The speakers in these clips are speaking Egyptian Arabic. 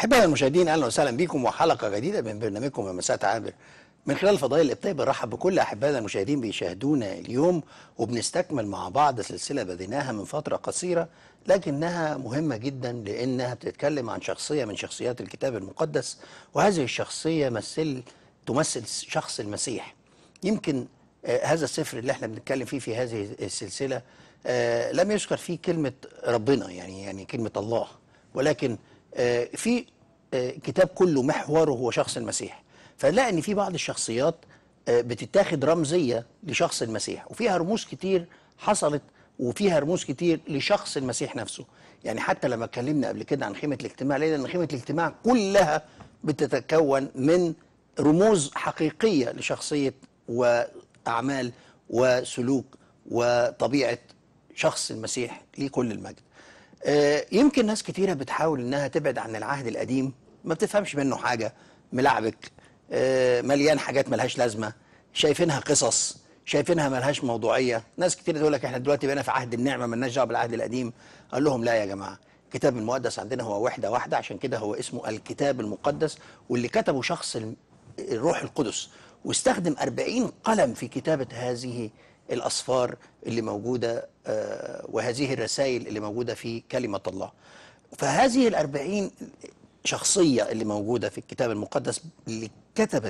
أحبائي المشاهدين أهلا وسهلا بكم وحلقة جديدة من برنامجكم مساء عابر من خلال الفضائل الإبطائي برحب بكل أحبائنا المشاهدين بيشاهدونا اليوم وبنستكمل مع بعض سلسلة بديناها من فترة قصيرة لكنها مهمة جدا لأنها بتتكلم عن شخصية من شخصيات الكتاب المقدس وهذه الشخصية مثل تمثل شخص المسيح يمكن آه هذا السفر اللي احنا بنتكلم فيه في هذه السلسلة آه لم يذكر فيه كلمة ربنا يعني يعني كلمة الله ولكن آه في آه كتاب كله محوره هو شخص المسيح فنلاقي ان في بعض الشخصيات آه بتتاخد رمزيه لشخص المسيح وفيها رموز كتير حصلت وفيها رموز كتير لشخص المسيح نفسه يعني حتى لما اتكلمنا قبل كده عن خيمه الاجتماع لقينا ان خيمه الاجتماع كلها بتتكون من رموز حقيقيه لشخصيه واعمال وسلوك وطبيعه شخص المسيح ليه كل المجد آه يمكن ناس كتيرة بتحاول انها تبعد عن العهد القديم ما بتفهمش منه حاجة ملعبك آه مليان حاجات ملهاش لازمة شايفينها قصص شايفينها ملهاش موضوعية ناس كتير تقول لك احنا دلوقتي بقينا في عهد النعمة ملناش دعوة بالعهد القديم اقول لهم لا يا جماعة الكتاب المقدس عندنا هو وحدة واحدة عشان كده هو اسمه الكتاب المقدس واللي كتبه شخص الروح القدس واستخدم أربعين قلم في كتابة هذه الأصفار اللي موجودة آه وهذه الرسائل اللي موجودة في كلمة الله فهذه الأربعين شخصية اللي موجودة في الكتاب المقدس اللي كتبت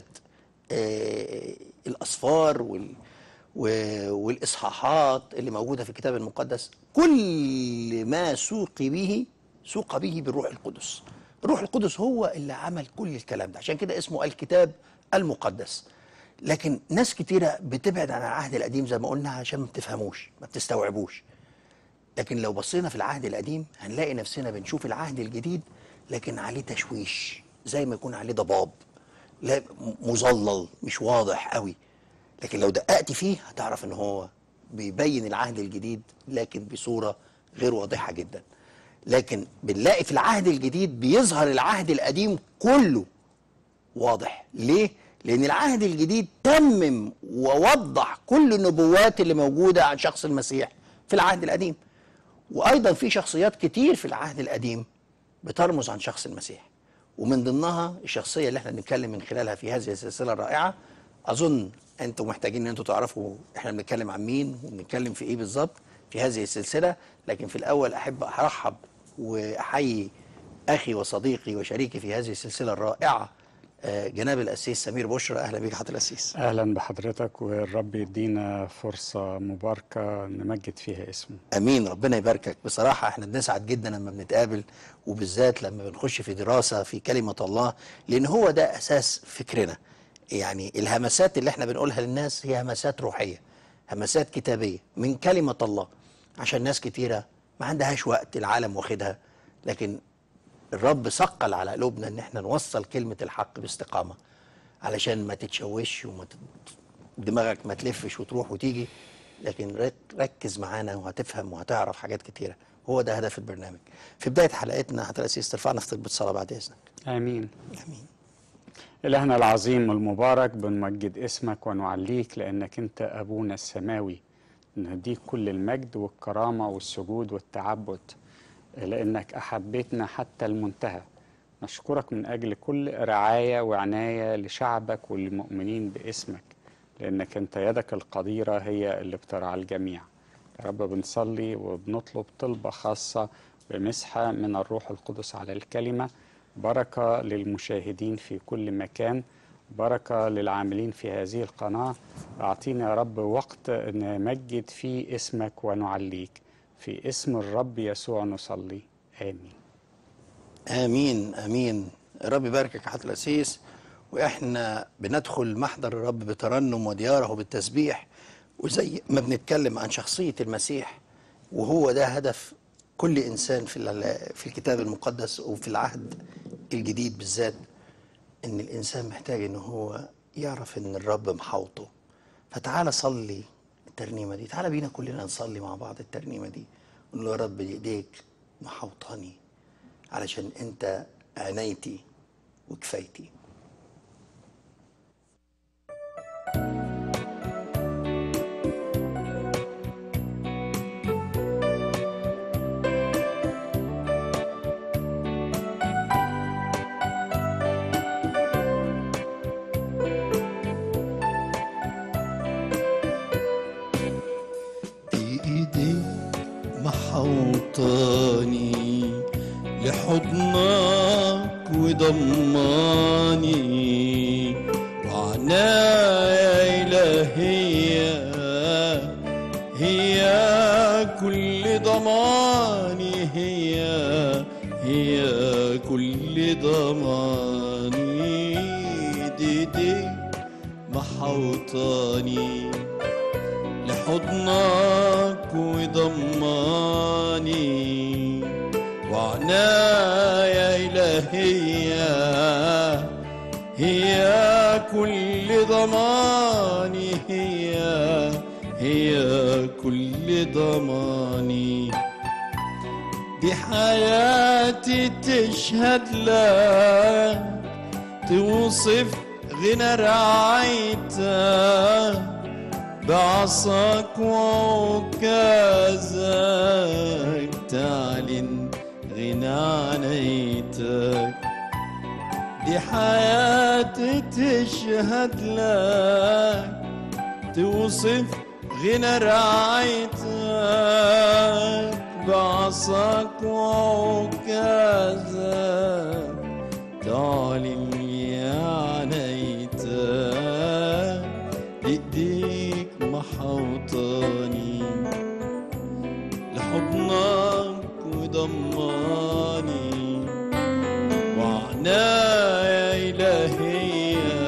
آه الأصفار وال والإصحاحات اللي موجودة في الكتاب المقدس كل ما سوق به سوق به بالروح القدس الروح القدس هو اللي عمل كل الكلام ده عشان كده اسمه الكتاب المقدس لكن ناس كتيرة بتبعد عن العهد القديم زي ما قلنا عشان ما بتفهموش ما بتستوعبوش لكن لو بصينا في العهد القديم هنلاقي نفسنا بنشوف العهد الجديد لكن عليه تشويش زي ما يكون عليه ضباب لا مظلل مش واضح قوي لكن لو دققت فيه هتعرف ان هو بيبين العهد الجديد لكن بصورة غير واضحة جدا لكن بنلاقي في العهد الجديد بيظهر العهد القديم كله واضح ليه؟ لأن العهد الجديد تمم ووضح كل النبوات اللي موجودة عن شخص المسيح في العهد القديم وأيضا في شخصيات كتير في العهد القديم بترمز عن شخص المسيح ومن ضمنها الشخصية اللي احنا بنتكلم من خلالها في هذه السلسلة الرائعة أظن أنتم محتاجين أن أنتم تعرفوا احنا بنتكلم عن مين وبنتكلم في إيه بالظبط في هذه السلسلة لكن في الأول أحب أرحب وأحيي أخي وصديقي وشريكي في هذه السلسلة الرائعة جناب الأسيس سمير بشرى أهلا بك حضرتك الأسيس أهلا بحضرتك والرب يدينا فرصة مباركة نمجد فيها اسمه أمين ربنا يباركك بصراحة احنا بنسعد جدا لما بنتقابل وبالذات لما بنخش في دراسة في كلمة الله لأن هو ده أساس فكرنا يعني الهمسات اللي احنا بنقولها للناس هي همسات روحية همسات كتابية من كلمة الله عشان ناس كتيرة ما عندهاش وقت العالم واخدها لكن الرب ثقل على قلوبنا ان احنا نوصل كلمه الحق باستقامه علشان ما تتشوش وما تت... دماغك ما تلفش وتروح وتيجي لكن ركز معانا وهتفهم وهتعرف حاجات كتيره هو ده هدف البرنامج في بدايه حلقتنا حضرتك ترفعنا في طلبة الصلاه بعد اذنك امين امين إلهنا العظيم المبارك بنمجد اسمك ونعليك لأنك أنت أبونا السماوي نديك كل المجد والكرامة والسجود والتعبد لأنك أحبتنا حتى المنتهى نشكرك من أجل كل رعاية وعناية لشعبك والمؤمنين باسمك لأنك أنت يدك القديرة هي اللي بترعى الجميع يا رب بنصلي وبنطلب طلبة خاصة بمسحة من الروح القدس على الكلمة بركة للمشاهدين في كل مكان بركة للعاملين في هذه القناة أعطينا يا رب وقت نمجد فيه اسمك ونعليك في اسم الرب يسوع نصلي آمين امين امين الرب يباركك يا حضرتك الاسيس واحنا بندخل محضر الرب بترنم ودياره بالتسبيح وزي ما بنتكلم عن شخصيه المسيح وهو ده هدف كل انسان في في الكتاب المقدس وفي العهد الجديد بالذات ان الانسان محتاج ان هو يعرف ان الرب محاوطه فتعالى صلي الترنيمه دي تعالى بينا كلنا نصلي مع بعض الترنيمه دي نقول له يا رب ايديك محوطاني علشان انت عنايتي وكفايتي محوطاني لحضنك وضماني وعنايا إلهية هي كل ضماني هي هي كل ضماني دي دي محوطاني لحضنك وضماني وعنايا إلهية هي كل ضماني هي هي كل ضماني دي حياتي تشهد لك توصف غنى رعايتك بعصاك وعكازك تعلن غنى عنايتك دي حياتي تشهد لك توصف غنى رعايتك بعصاك وعكازك تعلن يا عنايتك ايديك محوطاني لحضنك وضماني وعنايا إلهية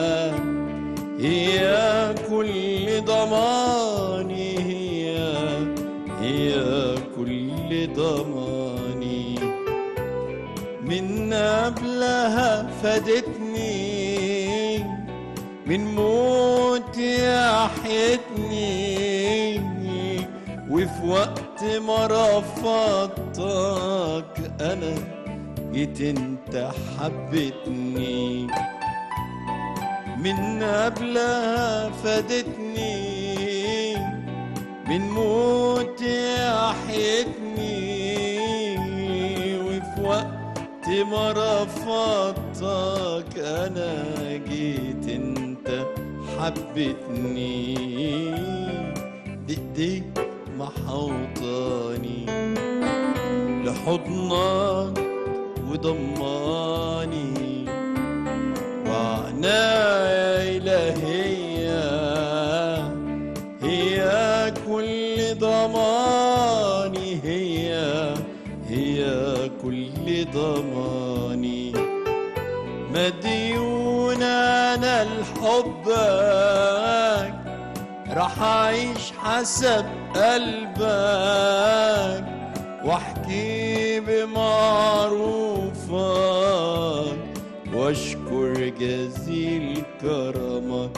هي كل ضماني هي هي كل ضماني من قبلها فادتني من موت أحيتني وفي وقت ما رفضتك أنا جيت انت حبتني من قبلها فادتني من موت أحيتني وفي وقت ما رفضتك أنا جيت انت حبتني بإيديك محوطاني لحضنك وضماني وعنايا إلهية هي كل ضماني هي هي كل ضماني مديون أنا لحبك راح أعيش حسب قلبك واحكي بمعروفك واشكر جزيل كرمك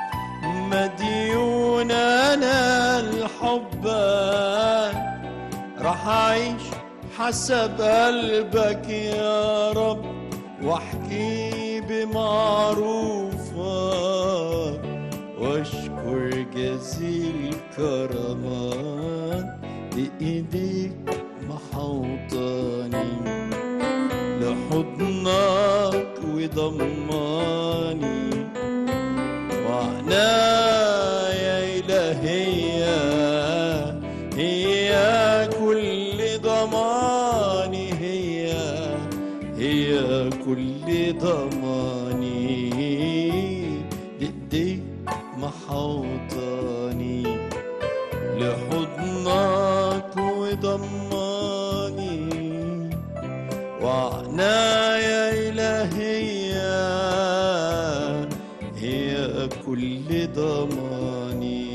مديون انا لحبك راح اعيش حسب قلبك يا رب واحكي بمعروفك واشكر جزيل كرمك بإيديك محوطاني لحضنك وضماني وعنايا إلهية هي كل ضماني هي هي كل ضماني بإيديك محوطاني لحضنك وضماني وعنايا إلهية هي كل ضماني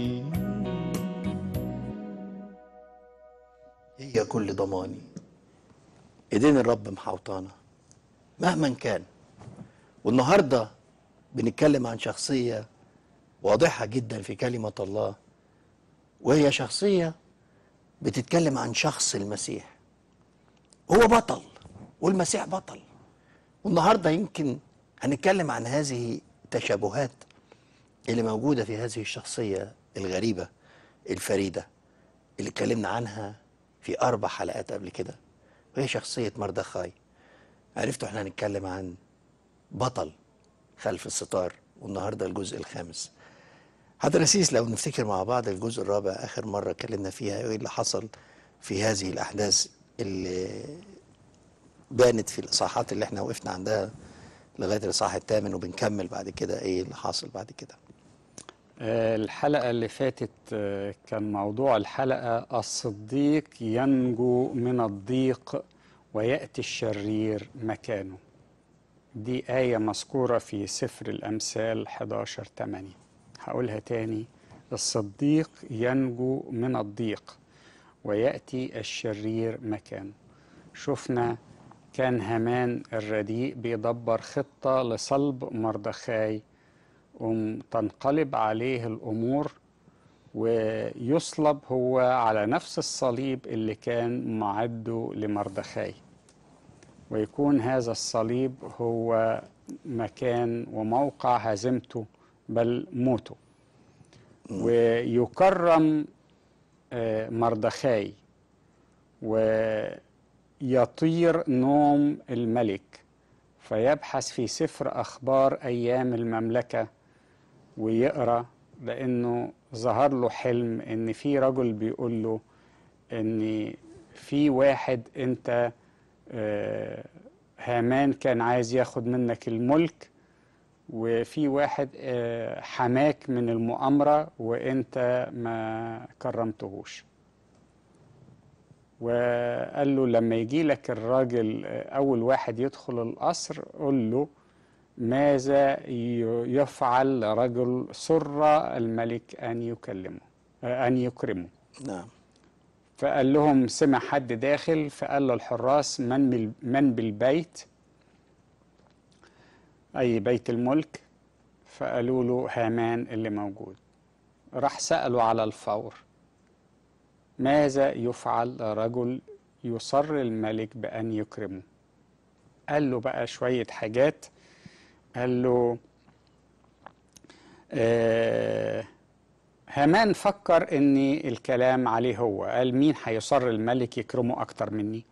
هي كل ضماني ايدين الرب محوطانا مهما كان والنهارده بنتكلم عن شخصيه واضحه جدا في كلمه الله وهي شخصيه بتتكلم عن شخص المسيح هو بطل والمسيح بطل والنهارده يمكن هنتكلم عن هذه التشابهات اللي موجوده في هذه الشخصيه الغريبه الفريده اللي اتكلمنا عنها في اربع حلقات قبل كده وهي شخصيه مردخاي عرفتوا احنا هنتكلم عن بطل خلف الستار والنهارده الجزء الخامس حضرتك رسيس لو نفتكر مع بعض الجزء الرابع اخر مره اتكلمنا فيها ايه اللي حصل في هذه الأحداث اللي بانت في الإصحاحات اللي احنا وقفنا عندها لغاية الإصحاح الثامن وبنكمل بعد كده إيه اللي حاصل بعد كده آه، الحلقة اللي فاتت آه، كان موضوع الحلقة الصديق ينجو من الضيق ويأتي الشرير مكانه دي آية مذكورة في سفر الأمثال 11 8 هقولها تاني الصديق ينجو من الضيق ويأتي الشرير مكانه شفنا كان هامان الرديء بيدبر خطة لصلب مردخاي وتنقلب عليه الأمور ويصلب هو على نفس الصليب اللي كان معده لمردخاي ويكون هذا الصليب هو مكان وموقع هزيمته بل موته ويكرم آه، مردخاي ويطير نوم الملك فيبحث في سفر أخبار أيام المملكة ويقرأ لأنه ظهر له حلم إن في رجل بيقول له إن في واحد أنت آه، هامان كان عايز ياخد منك الملك وفي واحد آه، حماك من المؤامرة وانت ما كرمتهوش وقال له لما يجي لك الراجل آه، أول واحد يدخل القصر قل له ماذا ي- يفعل رجل سر الملك أن يكلمه آه، أن يكرمه نعم فقال لهم سمع حد داخل فقال له الحراس من بال- من بالبيت أي بيت الملك فقالوا له هامان اللي موجود راح سأله على الفور ماذا يفعل رجل يصر الملك بأن يكرمه قال له بقى شوية حاجات قال له آه هامان فكر ان الكلام عليه هو قال مين هيصر الملك يكرمه اكتر مني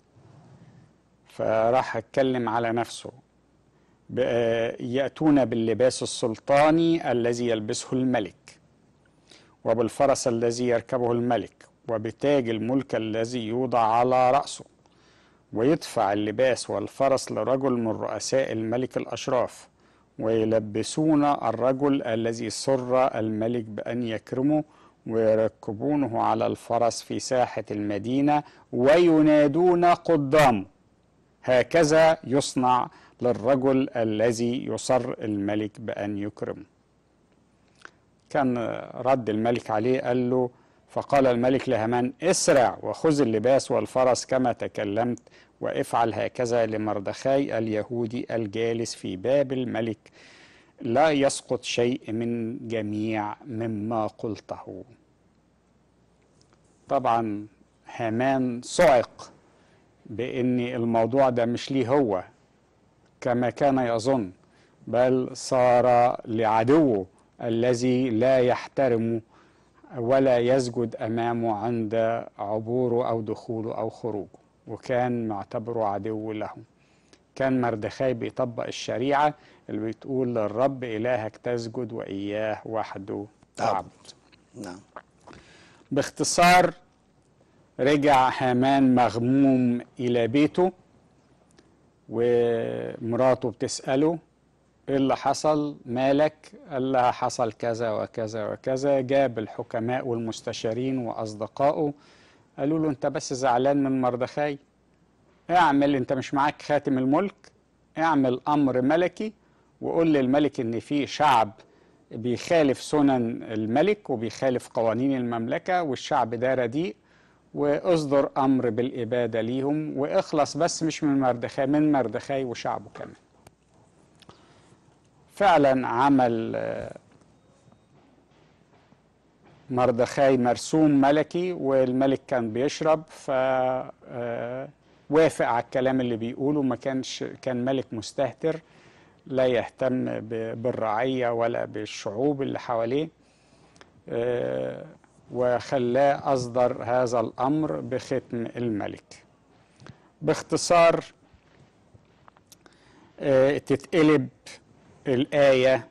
فراح اتكلم على نفسه بقى يأتون باللباس السلطاني الذي يلبسه الملك وبالفرس الذي يركبه الملك وبتاج الملك الذي يوضع على رأسه ويدفع اللباس والفرس لرجل من رؤساء الملك الأشراف ويلبسون الرجل الذي سر الملك بأن يكرمه ويركبونه على الفرس في ساحة المدينة وينادون قدامه هكذا يصنع للرجل الذي يصر الملك بأن يكرمه كان رد الملك عليه قال له فقال الملك لهامان اسرع وخذ اللباس والفرس كما تكلمت وافعل هكذا لمردخاي اليهودي الجالس في باب الملك لا يسقط شيء من جميع مما قلته طبعا هامان صعق بان الموضوع ده مش ليه هو كما كان يظن بل صار لعدوه الذي لا يحترمه ولا يسجد امامه عند عبوره او دخوله او خروجه وكان معتبره عدو له كان مردخاي بيطبق الشريعه اللي بتقول للرب الهك تسجد واياه وحده تعبد نعم باختصار رجع هامان مغموم الى بيته ومراته بتساله ايه اللي حصل مالك قال لها حصل كذا وكذا وكذا جاب الحكماء والمستشارين واصدقائه قالوا له انت بس زعلان من مردخاي اعمل انت مش معاك خاتم الملك اعمل امر ملكي وقول للملك ان في شعب بيخالف سنن الملك وبيخالف قوانين المملكه والشعب ده رديء واصدر امر بالاباده ليهم واخلص بس مش من مردخاي من مردخاي وشعبه كمان فعلا عمل آه، مردخاي مرسوم ملكي والملك كان بيشرب ف آه، وافق على الكلام اللي بيقوله ما كانش كان ملك مستهتر لا يهتم ب- بالرعية ولا بالشعوب اللي حواليه آه، وخلاه أصدر هذا الأمر بختم الملك باختصار آه، تتقلب الآية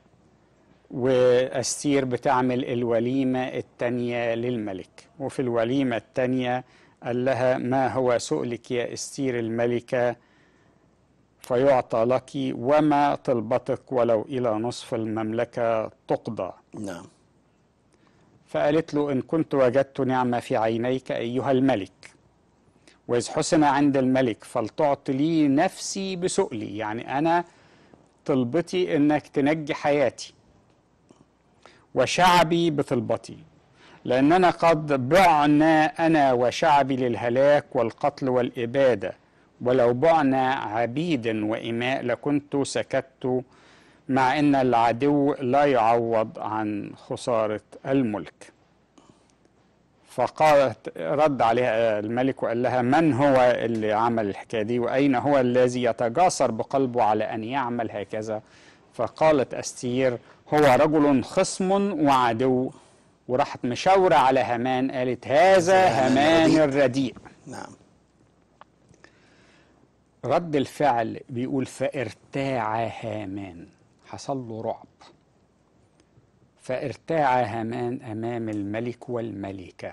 وأستير بتعمل الوليمة التانية للملك وفي الوليمة التانية قال لها ما هو سؤلك يا استير الملكة فيعطى لك وما طلبتك ولو إلى نصف المملكة تقضى نعم فقالت له إن كنت وجدت نعمة في عينيك أيها الملك وإذ حسن عند الملك فلتعط لي نفسي بسؤلي يعني أنا طلبتي إنك تنجي حياتي وشعبي بطلبتي لأننا قد بعنا أنا وشعبي للهلاك والقتل والإبادة ولو بعنا عبيد وإماء لكنت سكت مع أن العدو لا يعوض عن خسارة الملك فقالت رد عليها الملك وقال لها من هو اللي عمل الحكايه دي واين هو الذي يتجاسر بقلبه على ان يعمل هكذا فقالت استير هو رجل خصم وعدو وراحت مشاوره على هامان قالت هذا هامان الرديء نعم رد الفعل بيقول فارتاع هامان حصل له رعب فارتاع هامان امام الملك والملكه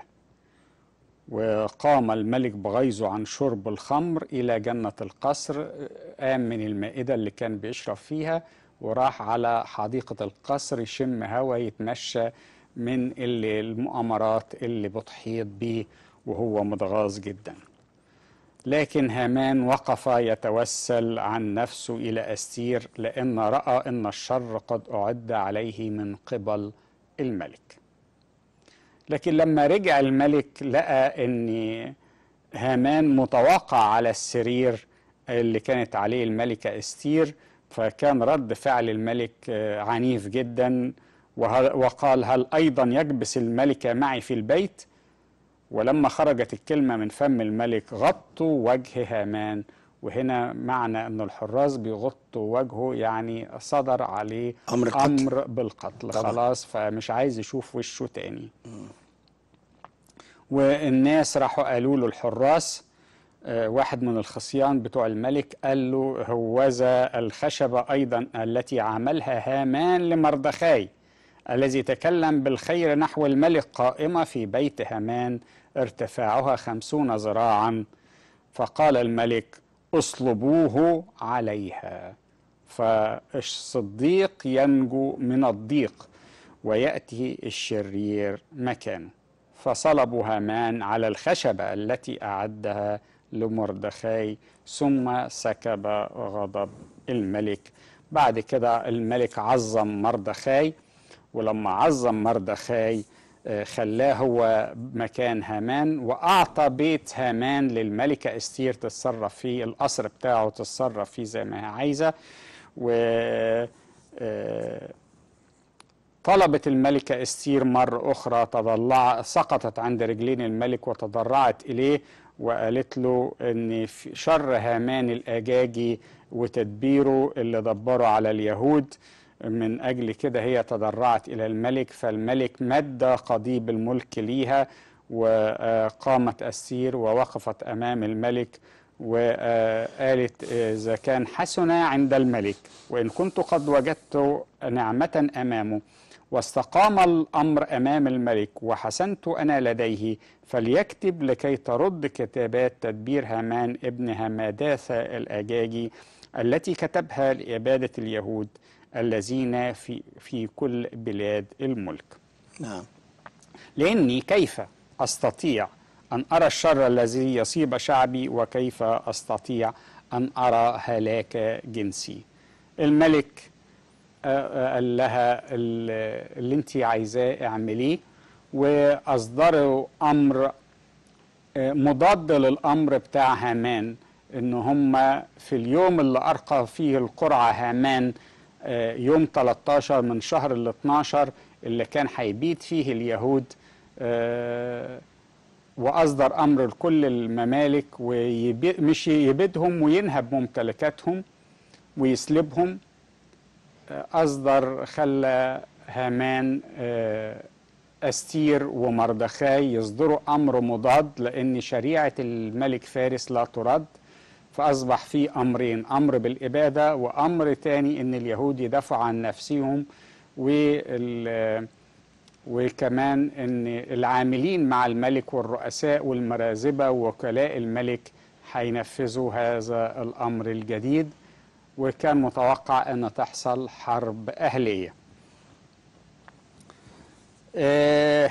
وقام الملك بغيظه عن شرب الخمر الى جنه القصر قام من المائده اللي كان بيشرب فيها وراح على حديقه القصر يشم هوا يتمشى من اللي المؤامرات اللي بتحيط بيه وهو متغاظ جدا لكن هامان وقف يتوسل عن نفسه إلى أستير لأن رأى أن الشر قد أعد عليه من قبل الملك لكن لما رجع الملك لقى أن هامان متوقع على السرير اللي كانت عليه الملكة أستير فكان رد فعل الملك آه، عنيف جدا وه- وقال هل أيضا يكبس الملكة معي في البيت؟ ولما خرجت الكلمة من فم الملك غطوا وجه هامان وهنا معنى أن الحراس بيغطوا وجهه يعني صدر عليه أمر القتل. أمر بالقتل طبعا. خلاص فمش عايز يشوف وشه تاني والناس راحوا قالوا له الحراس آه، واحد من الخصيان بتوع الملك قال له هوذا الخشبة أيضا التي عملها هامان لمردخاي الذي تكلم بالخير نحو الملك قائمة في بيت هامان ارتفاعها خمسون ذراعا فقال الملك اصلبوه عليها فالصديق ينجو من الضيق ويأتي الشرير مكانه فصلبوا هامان على الخشبة التي أعدها لمردخاي ثم سكب غضب الملك بعد كده الملك عظم مردخاي ولما عظم مردخاي آه، خلاه هو مكان هامان وأعطى بيت هامان للملكة استير تتصرف فيه القصر بتاعه تتصرف فيه زي ما هي عايزة و آه، طلبت الملكة استير مرة أخرى تضلع سقطت عند رجلين الملك وتضرعت إليه وقالت له إن في شر هامان الأجاجي وتدبيره اللي دبره على اليهود من أجل كده هي تضرعت إلى الملك فالملك مد قضيب الملك ليها وقامت أستير ووقفت أمام الملك وقالت إذا كان حسن عند الملك وإن كنت قد وجدت نعمة أمامه واستقام الأمر أمام الملك وحسنت أنا لديه فليكتب لكي ترد كتابات تدبير هامان ابن هماداثة الأجاجي التي كتبها لإبادة اليهود الذين في في كل بلاد الملك نعم لأني كيف أستطيع أن أرى الشر الذي يصيب شعبي وكيف أستطيع أن أرى هلاك جنسي الملك آه، آه، قال لها ال- اللي انت عايزاه اعمليه واصدروا امر آه، مضاد للامر بتاع هامان ان هم في اليوم اللي ارقى فيه القرعه هامان آه، يوم 13 من شهر ال 12 اللي كان هيبيد فيه اليهود آه، واصدر امر لكل الممالك ومش يبيدهم وينهب ممتلكاتهم ويسلبهم آه، اصدر خلى هامان آه، استير ومردخاي يصدروا امر مضاد لان شريعه الملك فارس لا ترد فاصبح في امرين امر بالاباده وامر تاني ان اليهود يدافعوا عن نفسهم وال وكمان ان العاملين مع الملك والرؤساء والمرازبه ووكلاء الملك هينفذوا هذا الامر الجديد وكان متوقع ان تحصل حرب اهليه آه،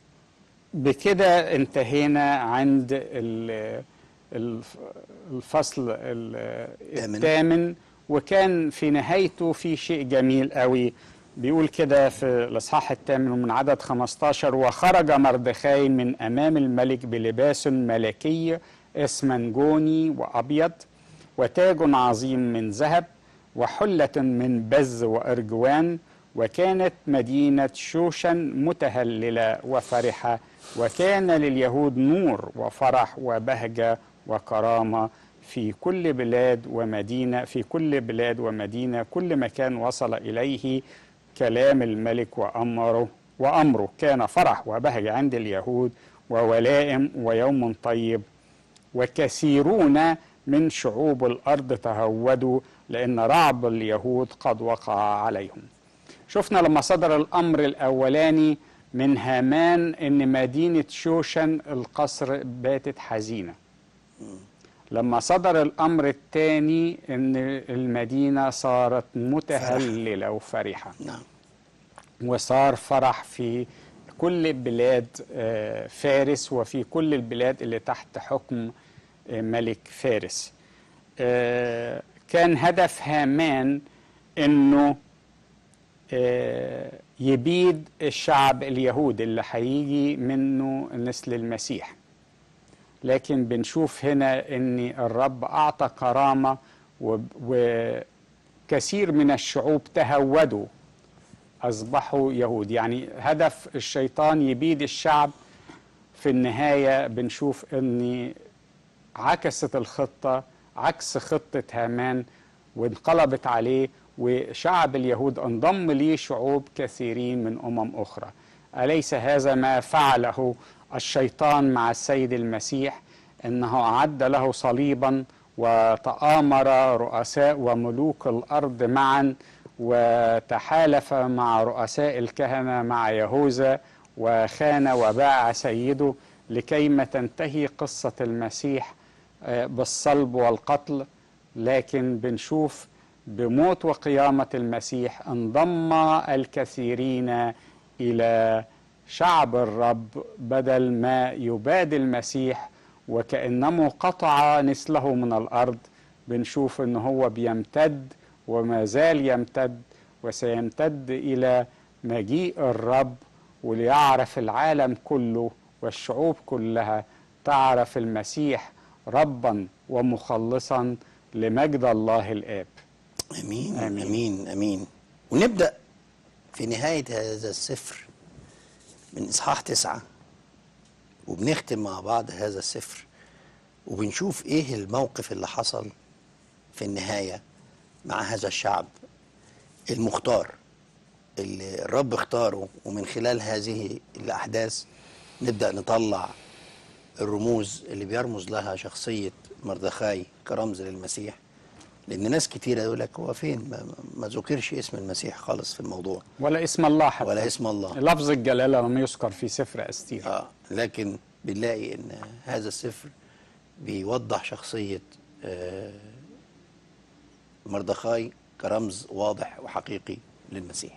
بكده انتهينا عند ال- الف- الفصل ال- الثامن. الثامن وكان في نهايته في شيء جميل قوي بيقول كده في الاصحاح الثامن من عدد 15 وخرج مردخاي من امام الملك بلباس ملكي اسمنجوني وابيض وتاج عظيم من ذهب وحله من بز وارجوان وكانت مدينه شوشن متهلله وفرحه وكان لليهود نور وفرح وبهجه وكرامه في كل بلاد ومدينه في كل بلاد ومدينه كل مكان وصل اليه كلام الملك وامره وامره كان فرح وبهجه عند اليهود وولائم ويوم طيب وكثيرون من شعوب الارض تهودوا لان رعب اليهود قد وقع عليهم. شفنا لما صدر الامر الاولاني من هامان ان مدينه شوشن القصر باتت حزينه. لما صدر الامر الثاني ان المدينه صارت متهلله وفرحه. نعم وصار فرح في كل بلاد آه، فارس وفي كل البلاد اللي تحت حكم آه، ملك فارس آه، كان هدف هامان انه آه، يبيد الشعب اليهود اللي هيجي منه نسل المسيح لكن بنشوف هنا ان الرب اعطى كرامه و- وكثير من الشعوب تهودوا أصبحوا يهود يعني هدف الشيطان يبيد الشعب في النهاية بنشوف أن عكست الخطة عكس خطة هامان وانقلبت عليه وشعب اليهود انضم ليه شعوب كثيرين من أمم أخرى أليس هذا ما فعله الشيطان مع السيد المسيح أنه أعد له صليبا وتآمر رؤساء وملوك الأرض معا وتحالف مع رؤساء الكهنة مع يهوذا وخان وباع سيده لكيما تنتهي قصة المسيح آه، بالصلب والقتل لكن بنشوف بموت وقيامة المسيح انضم الكثيرين إلى شعب الرب بدل ما يباد المسيح وكأنه قطع نسله من الأرض بنشوف أنه هو بيمتد وما زال يمتد وسيمتد إلى مجيء الرب وليعرف العالم كله والشعوب كلها تعرف المسيح ربا ومخلصا لمجد الله الآب امين آمين. امين امين ونبدا في نهايه هذا السفر من اصحاح تسعه وبنختم مع بعض هذا السفر وبنشوف ايه الموقف اللي حصل في النهايه مع هذا الشعب المختار اللي الرب اختاره ومن خلال هذه الاحداث نبدا نطلع الرموز اللي بيرمز لها شخصيه مردخاي كرمز للمسيح لان ناس كتيره يقول لك هو فين ما, ما ذكرش اسم المسيح خالص في الموضوع ولا اسم الله حتى ولا اسم الله لفظ الجلالة لم يذكر في سفر أستير اه لكن بنلاقي ان هذا السفر بيوضح شخصيه آه مردخاي كرمز واضح وحقيقي للمسيح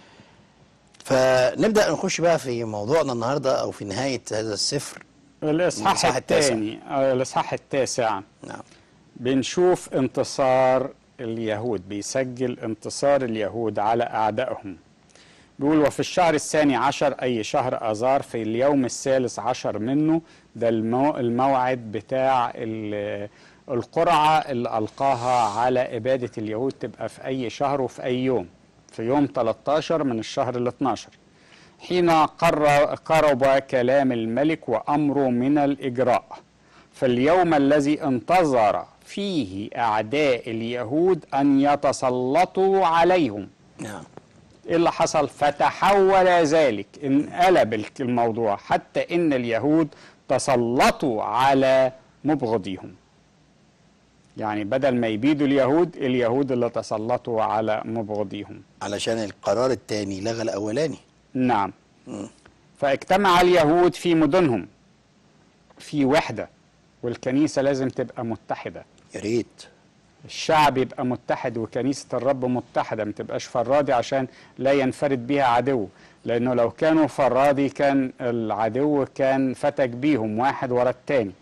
فنبدا نخش بقى في موضوعنا النهارده او في نهايه هذا السفر الإصحاح الإصحاح التاسع. الثاني آه، الإصحاح التاسع نعم بنشوف انتصار اليهود بيسجل انتصار اليهود على أعدائهم بيقول وفي الشهر الثاني عشر أي شهر أذار في اليوم الثالث عشر منه ده المو الموعد بتاع ال- القرعة اللي ألقاها على إبادة اليهود تبقى في أي شهر وفي أي يوم في يوم 13 من الشهر ال 12 حين قر- قرب كلام الملك وأمره من الإجراء فاليوم الذي انتظر فيه أعداء اليهود أن يتسلطوا عليهم نعم ايه اللي حصل فتحول ذلك انقلب الك- الموضوع حتى ان اليهود تسلطوا على مبغضيهم يعني بدل ما يبيدوا اليهود اليهود اللي تسلطوا على مبغضيهم علشان القرار الثاني لغى الاولاني نعم فاجتمع اليهود في مدنهم في وحدة والكنيسة لازم تبقى متحدة يا ريت الشعب يبقى متحد وكنيسة الرب متحدة ما تبقاش فرادي عشان لا ينفرد بيها عدو لأنه لو كانوا فرادي كان العدو كان فتك بيهم واحد ورا التاني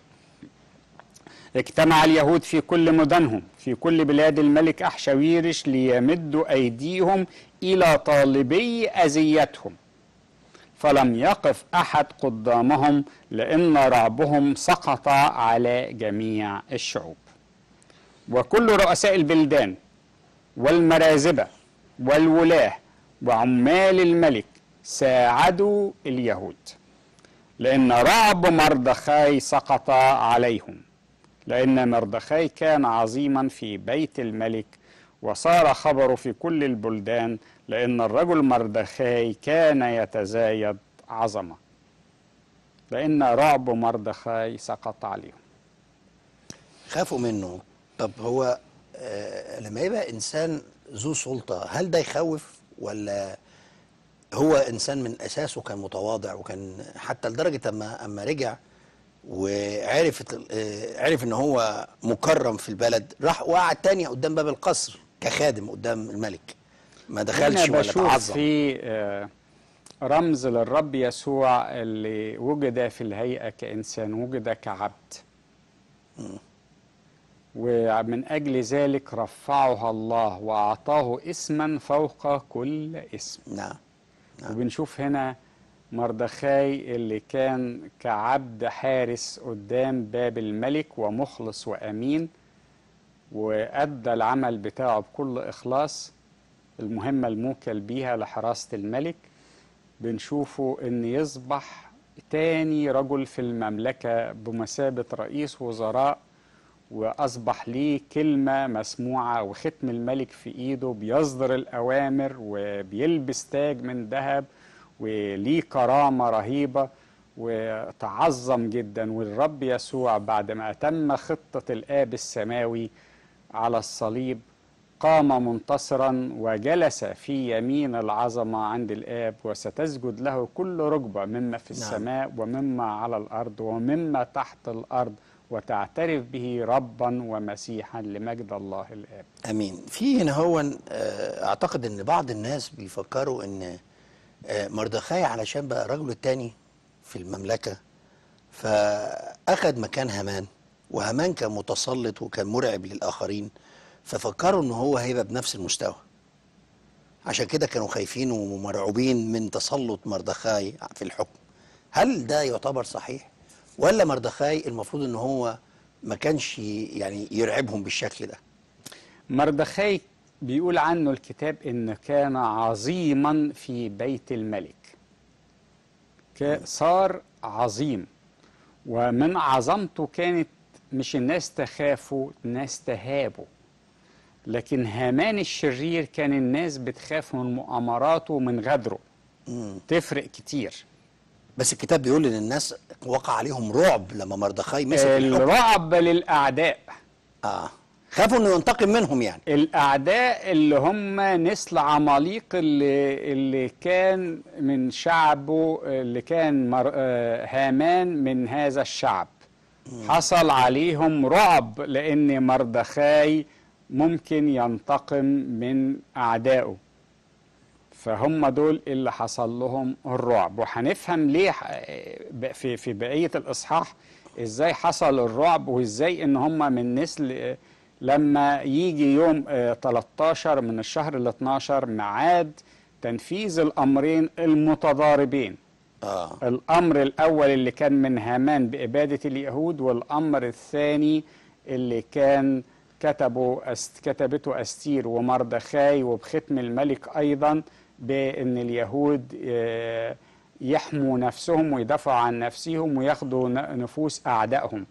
اجتمع اليهود في كل مدنهم في كل بلاد الملك أحشويرش ليمدوا أيديهم إلى طالبي أذيتهم فلم يقف أحد قدامهم لأن رعبهم سقط على جميع الشعوب وكل رؤساء البلدان والمرازبة والولاة وعمال الملك ساعدوا اليهود لأن رعب مردخاي سقط عليهم لأن مردخاي كان عظيما في بيت الملك وصار خبره في كل البلدان لأن الرجل مردخاي كان يتزايد عظمة لأن رعب مردخاي سقط عليهم خافوا منه طب هو آه لما يبقى انسان ذو سلطه هل ده يخوف ولا هو انسان من اساسه كان متواضع وكان حتى لدرجه اما اما رجع وعرف آه، عرف ان هو مكرم في البلد راح وقعد تاني قدام باب القصر كخادم قدام الملك ما دخلش أنا ولا بشوف تعظم في آه، رمز للرب يسوع اللي وجد في الهيئة كإنسان وجد كعبد ومن أجل ذلك رفعها الله وأعطاه اسما فوق كل اسم نعم نعم. وبنشوف هنا مردخاي اللي كان كعبد حارس قدام باب الملك ومخلص وأمين وأدى العمل بتاعه بكل إخلاص المهمة الموكل بيها لحراسة الملك بنشوفه إن يصبح تاني رجل في المملكة بمثابة رئيس وزراء وأصبح ليه كلمة مسموعة وختم الملك في إيده بيصدر الأوامر وبيلبس تاج من ذهب وليه كرامة رهيبة وتعظم جدا والرب يسوع بعد ما أتم خطة الآب السماوي على الصليب قام منتصرا وجلس في يمين العظمة عند الآب وستسجد له كل ركبة مما في نعم. السماء ومما على الأرض ومما تحت الأرض وتعترف به ربا ومسيحا لمجد الله الآب امين في هنا هو آه، اعتقد ان بعض الناس بيفكروا ان آه، مردخاي علشان بقى رجله التاني في المملكه فاخذ مكان هامان وهامان كان متسلط وكان مرعب للاخرين ففكروا ان هو هيبقى بنفس المستوى عشان كده كانوا خايفين ومرعوبين من تسلط مردخاي في الحكم هل ده يعتبر صحيح ولا مردخاي المفروض ان هو ما كانش يعني يرعبهم بالشكل ده مردخاي بيقول عنه الكتاب إنه كان عظيما في بيت الملك ك- صار عظيم ومن عظمته كانت مش الناس تخافوا الناس تهابوا لكن هامان الشرير كان الناس بتخاف من مؤامراته ومن غدره تفرق كتير بس الكتاب بيقول ان الناس وقع عليهم رعب لما مردخاي مسك الحكم الرعب للأعداء اه خافوا انه ينتقم منهم يعني الأعداء اللي هم نسل عماليق اللي, اللي كان من شعبه اللي كان مر آه، هامان من هذا الشعب حصل عليهم رعب لأن مردخاي ممكن ينتقم من أعدائه فهم دول اللي حصل لهم الرعب وهنفهم ليه ح- ب- في في بقيه الاصحاح ازاي حصل الرعب وازاي ان هم من نسل آه، لما يجي يوم آه، 13 من الشهر ال 12 ميعاد تنفيذ الامرين المتضاربين اه الامر الاول اللي كان من هامان باباده اليهود والامر الثاني اللي كان كتبه أست كتبته استير ومردخاي وبختم الملك ايضا بان اليهود آه، يحموا نفسهم ويدافعوا عن نفسهم وياخدوا ن- نفوس اعدائهم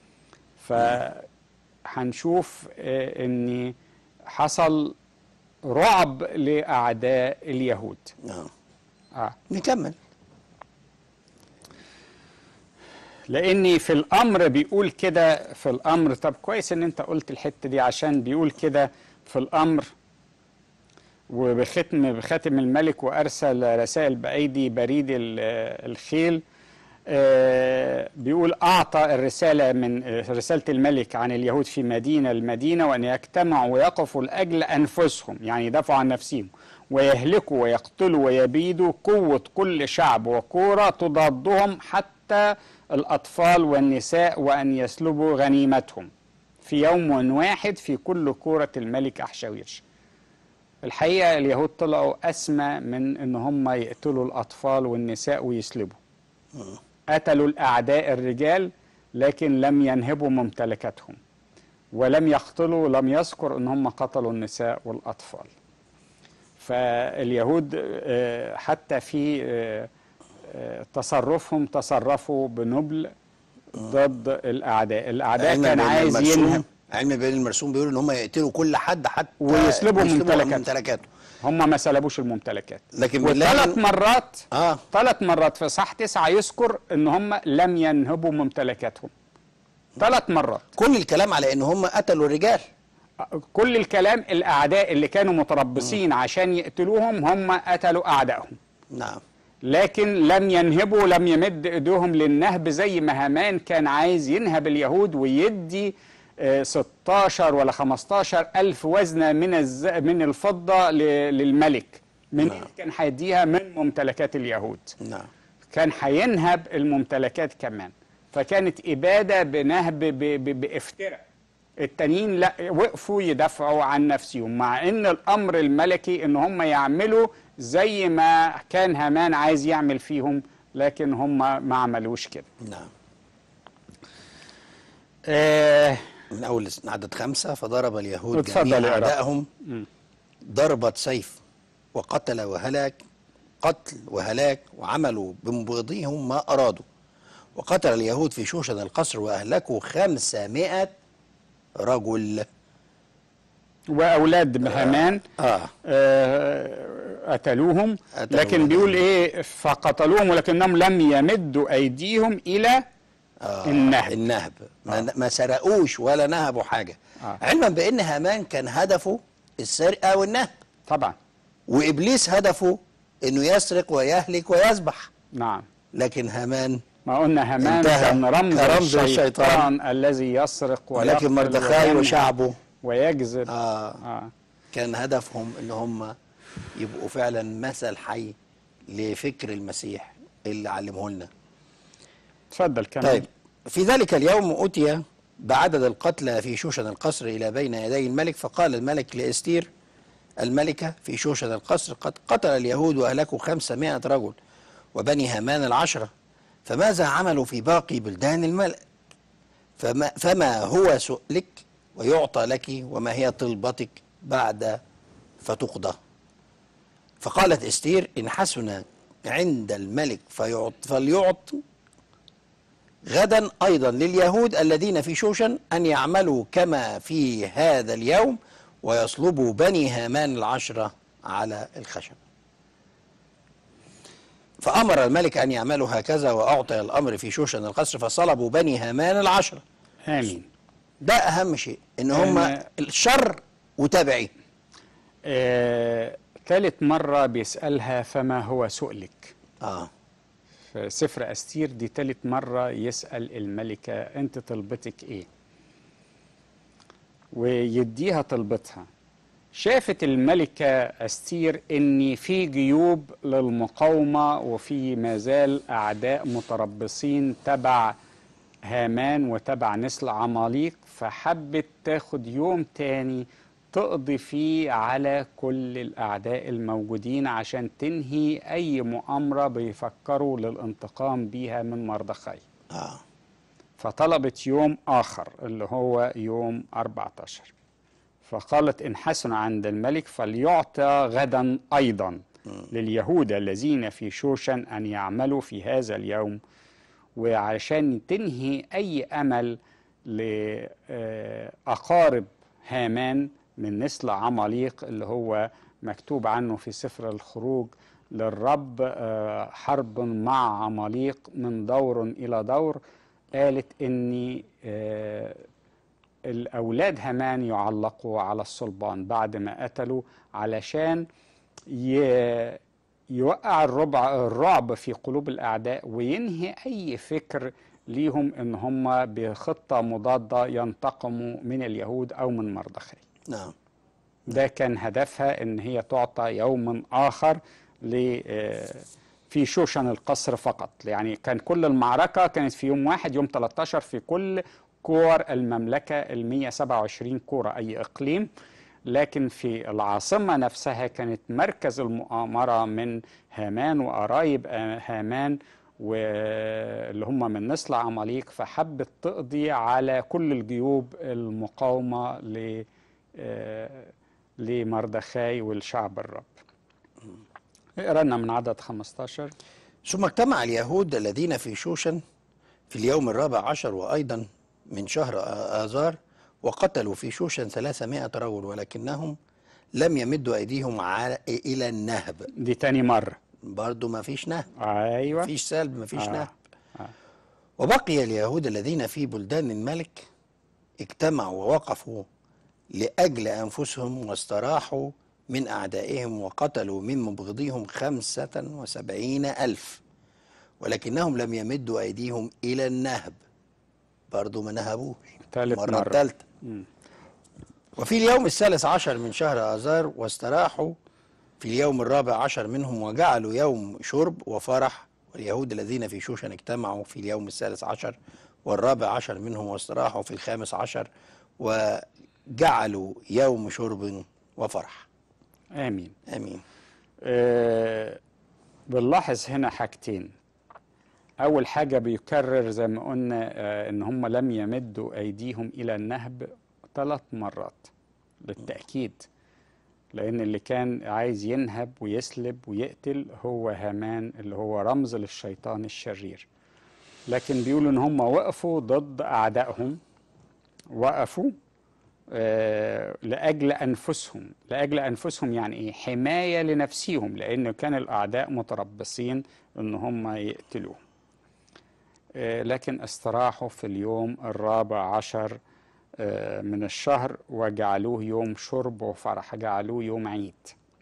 فهنشوف آه، ان حصل رعب لاعداء اليهود اه آه. نكمل لاني في الامر بيقول كده في الامر طب كويس ان انت قلت الحته دي عشان بيقول كده في الامر وبختم بخاتم الملك وارسل رسائل بايدي بريد ال- الخيل آه، بيقول اعطى الرساله من آه، رساله الملك عن اليهود في مدينه المدينه وان يجتمعوا ويقفوا لاجل انفسهم يعني يدافعوا عن نفسهم ويهلكوا ويقتلوا ويبيدوا قوه كل شعب وكوره تضادهم حتى الاطفال والنساء وان يسلبوا غنيمتهم في يوم واحد في كل كوره الملك احشاويرش الحقيقه اليهود طلعوا اسمى من ان هم يقتلوا الاطفال والنساء ويسلبوا قتلوا الأعداء الرجال لكن لم ينهبوا ممتلكاتهم ولم يقتلوا لم يذكر ان هم قتلوا النساء والاطفال فاليهود آه، حتى في آه، آه، تصرفهم تصرفوا بنبل ضد الاعداء الاعداء علم كان بين عايز المرسوم- ينهب علم بين المرسوم بيقول ان هم يقتلوا كل حد حتى ويسلبوا ممتلكاته. ممتلكاته هم ما سلبوش الممتلكات لكن وثلاث بنلاقي- مرات اه ثلاث مرات في صح تسعة يذكر ان هم لم ينهبوا ممتلكاتهم ثلاث مرات كل الكلام على ان هم قتلوا الرجال كل الكلام الاعداء اللي كانوا متربصين عشان يقتلوهم هم قتلوا اعدائهم نعم لكن لم ينهبوا لم يمد ايديهم للنهب زي ما هامان كان عايز ينهب اليهود ويدي آه، 16 ولا 15 ألف وزنة من الز... من الفضة ل... للملك من نعم. كان هيديها من ممتلكات اليهود نعم كان هينهب الممتلكات كمان فكانت إبادة بنهب ب... ب... بافتراء التانيين لا وقفوا يدافعوا عن نفسهم مع ان الامر الملكي ان هم يعملوا زي ما كان هامان عايز يعمل فيهم لكن هم ما عملوش كده نعم آه من اول عدد خمسة فضرب اليهود اتفضل جميع يا رب. اعدائهم ضربة سيف وقتل وهلاك قتل وهلاك وعملوا بمبغضيهم ما أرادوا وقتل اليهود في شوشن القصر وأهلكوا خمسمائة رجل واولاد هامان آه آه، قتلوهم قتلوا لكن ولادهم. بيقول ايه فقتلوهم ولكنهم لم يمدوا ايديهم الى آه النهب. النهب ما, ما سرقوش ولا نهبوا حاجة آه. علما بأن هامان كان هدفه السرقة والنهب طبعا وإبليس هدفه أنه يسرق ويهلك ويذبح نعم لكن هامان ما قلنا هامان انتهى كان رمز كرمز الشيطان, الشيطان. الذي يسرق ولكن ويقتل مردخاي وينهب وشعبه ويجذب آه آه. كان هدفهم ان هم يبقوا فعلا مثل حي لفكر المسيح اللي علمه لنا اتفضل كمل طيب في ذلك اليوم أتي بعدد القتلى في شوشن القصر إلى بين يدي الملك فقال الملك لإستير الملكة في شوشن القصر قد قتل اليهود وأهلكوا خمسمائة رجل وبني هامان العشرة فماذا عملوا في باقي بلدان الملك فما, فما هو سؤلك ويعطى لك وما هي طلبتك بعد فتقضى فقالت استير إن حسن عند الملك فيعط فليعط غدا أيضا لليهود الذين في شوشن أن يعملوا كما في هذا اليوم ويصلبوا بني هامان العشرة على الخشب فأمر الملك أن يعملوا هكذا وأعطي الأمر في شوشن القصر فصلبوا بني هامان العشرة امين ده أهم شيء إن هم أنا- الشر وتابعيه آه، ثالث مرة بيسألها فما هو سؤلك آه في سفر أستير دي ثالث مرة يسأل الملكة أنت طلبتك إيه ويديها طلبتها شافت الملكة أستير إن في جيوب للمقاومة وفي مازال أعداء متربصين تبع هامان وتبع نسل عماليق فحبت تاخد يوم تاني تقضي فيه على كل الأعداء الموجودين عشان تنهي أي مؤامرة بيفكروا للانتقام بيها من مردخاي آه فطلبت يوم آخر اللي هو يوم 14 فقالت إن حسن عند الملك فليعطى غدا أيضا لليهود الذين في شوشن أن يعملوا في هذا اليوم وعشان تنهي أي أمل لأقارب هامان من نسل عماليق اللي هو مكتوب عنه في سفر الخروج للرب آه، حرب مع عماليق من دور إلى دور قالت إني آه، الأولاد هامان يعلقوا على الصلبان بعد ما قتلوا علشان ي- يوقع الربع الرعب في قلوب الأعداء وينهي أي فكر ليهم إن هم بخطة مضادة ينتقموا من اليهود أو من مردخي نعم ده كان هدفها ان هي تعطى يوم اخر ل آه، في شوشن القصر فقط يعني كان كل المعركة كانت في يوم واحد يوم 13 في كل كور المملكة ال 127 كورة أي إقليم لكن في العاصمة نفسها كانت مركز المؤامرة من هامان وقرايب آه، هامان واللي هم من نسل عماليق فحبت تقضي على كل الجيوب المقاومة ل آه، لمردخاي والشعب الرب اقرا لنا من عدد 15 ثم اجتمع اليهود الذين في شوشن في اليوم الرابع عشر وأيضا من شهر آذار وقتلوا في شوشن ثلاثمائة رجل ولكنهم لم يمدوا أيديهم على إلى النهب دي تاني مرة برضو ما فيش نهب ايوه ما فيش سلب ما فيش آه. نهب وبقي اليهود الذين في بلدان الملك اجتمعوا ووقفوا لأجل أنفسهم واستراحوا من أعدائهم وقتلوا من مبغضيهم خمسة وسبعين ألف ولكنهم لم يمدوا أيديهم إلى النهب برضو ما نهبوش تالت مرة مرة. الثالثة وفي اليوم الثالث عشر من شهر آذار واستراحوا في اليوم الرابع عشر منهم وجعلوا يوم شرب وفرح واليهود الذين في شوشن اجتمعوا في اليوم الثالث عشر والرابع عشر منهم واستراحوا في الخامس عشر وجعلوا يوم شرب وفرح امين امين آه بنلاحظ هنا حاجتين اول حاجة بيكرر زي ما قلنا آه ان هم لم يمدوا ايديهم الى النهب ثلاث مرات للتأكيد لأن اللي كان عايز ينهب ويسلب ويقتل هو هامان اللي هو رمز للشيطان الشرير لكن بيقولوا إن هم وقفوا ضد أعدائهم وقفوا آه لأجل أنفسهم لأجل أنفسهم يعني إيه حماية لنفسهم لأن كان الأعداء متربصين إن هم يقتلوه آه لكن استراحوا في اليوم الرابع عشر آه من الشهر وجعلوه يوم شرب وفرح جعلوه يوم عيد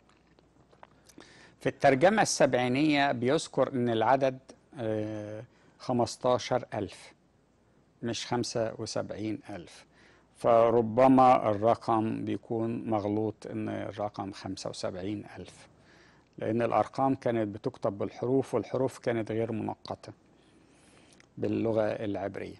في الترجمة السبعينية بيذكر أن العدد آه خمستاشر ألف مش خمسة وسبعين ألف فربما الرقم بيكون مغلوط أن الرقم خمسة وسبعين ألف لأن الأرقام كانت بتكتب بالحروف والحروف كانت غير منقطة باللغة العبرية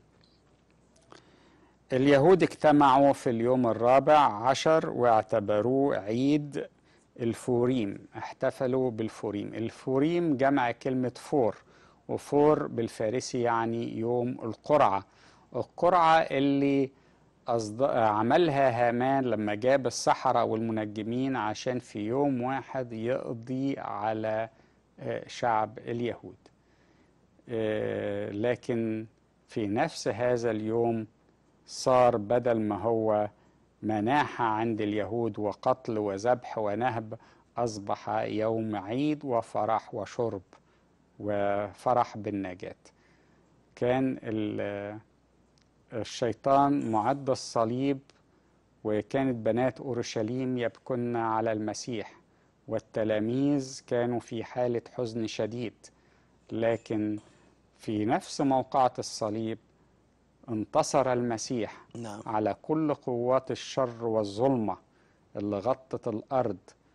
اليهود اجتمعوا في اليوم الرابع عشر واعتبروه عيد الفوريم احتفلوا بالفوريم الفوريم جمع كلمة فور وفور بالفارسي يعني يوم القرعة القرعة اللي أصد... عملها هامان لما جاب السحرة والمنجمين عشان في يوم واحد يقضي على شعب اليهود لكن في نفس هذا اليوم صار بدل ما هو مناحة عند اليهود وقتل وذبح ونهب أصبح يوم عيد وفرح وشرب وفرح بالنجاة كان الشيطان معد الصليب وكانت بنات أورشليم يبكن على المسيح والتلاميذ كانوا في حالة حزن شديد لكن في نفس موقعة الصليب انتصر المسيح نعم. على كل قوات الشر والظلمة اللي غطت الأرض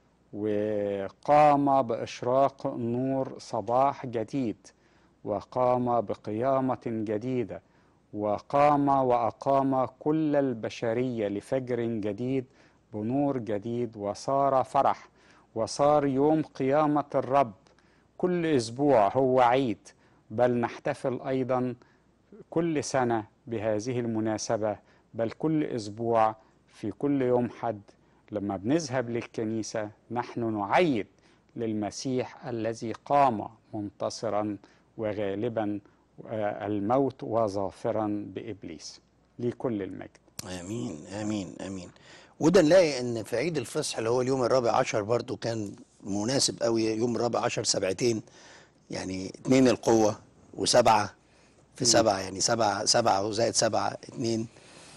وقام بإشراق نور صباح جديد وقام بقيامة جديدة وقام وأقام كل البشرية لفجر جديد بنور جديد وصار فرح وصار يوم قيامة الرب كل أسبوع هو عيد بل نحتفل أيضا كل سنة بهذه المناسبة بل كل أسبوع في كل يوم حد لما بنذهب للكنيسة نحن نعيد للمسيح الذي قام منتصرا وغالبا الموت وظافرا بإبليس لكل المجد امين امين امين وده نلاقي ان في عيد الفصح اللي هو اليوم الرابع عشر برضو كان مناسب قوي يوم الرابع عشر سبعتين يعني اتنين القوة وسبعة في سبعة يعني سبعة سبعة وزائد سبعة اتنين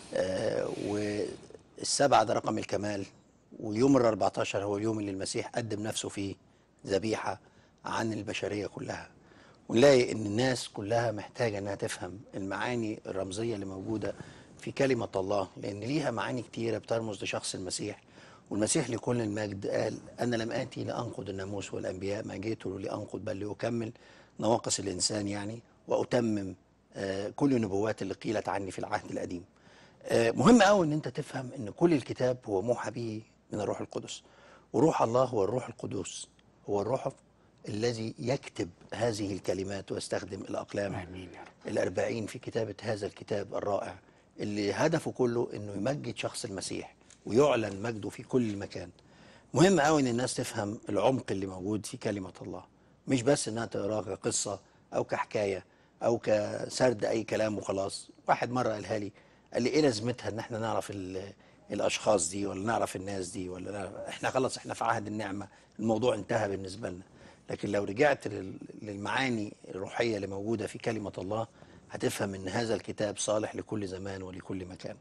آه، والسبعة ده رقم الكمال ويوم ال 14 هو اليوم اللي المسيح قدم نفسه فيه ذبيحة عن البشرية كلها ونلاقي ان الناس كلها محتاجة انها تفهم المعاني الرمزية اللي موجودة في كلمة الله لان ليها معاني كتيرة بترمز لشخص المسيح والمسيح لكل المجد قال انا لم اتي لانقض الناموس والانبياء ما جئت لانقض بل لاكمل نواقص الانسان يعني واتمم آه، كل النبوات اللي قيلت عني في العهد القديم آه، مهم قوي ان انت تفهم ان كل الكتاب هو موحى به من الروح القدس وروح الله هو الروح القدوس هو الروح الذي يكتب هذه الكلمات ويستخدم الاقلام امين يا رب الأربعين في كتابة هذا الكتاب الرائع اللي هدفه كله أنه يمجد شخص المسيح ويعلن مجده في كل مكان مهم قوي أن الناس تفهم العمق اللي موجود في كلمة الله مش بس أنها تقراها كقصة أو كحكاية أو كسرد أي كلام وخلاص واحد مرة قالها لي قال لي إيه لازمتها أن احنا نعرف ال- الأشخاص دي ولا نعرف الناس دي ولا نعرف احنا خلاص احنا في عهد النعمة الموضوع انتهى بالنسبة لنا لكن لو رجعت لل- للمعاني الروحية اللي موجودة في كلمة الله هتفهم ان هذا الكتاب صالح لكل زمان ولكل مكان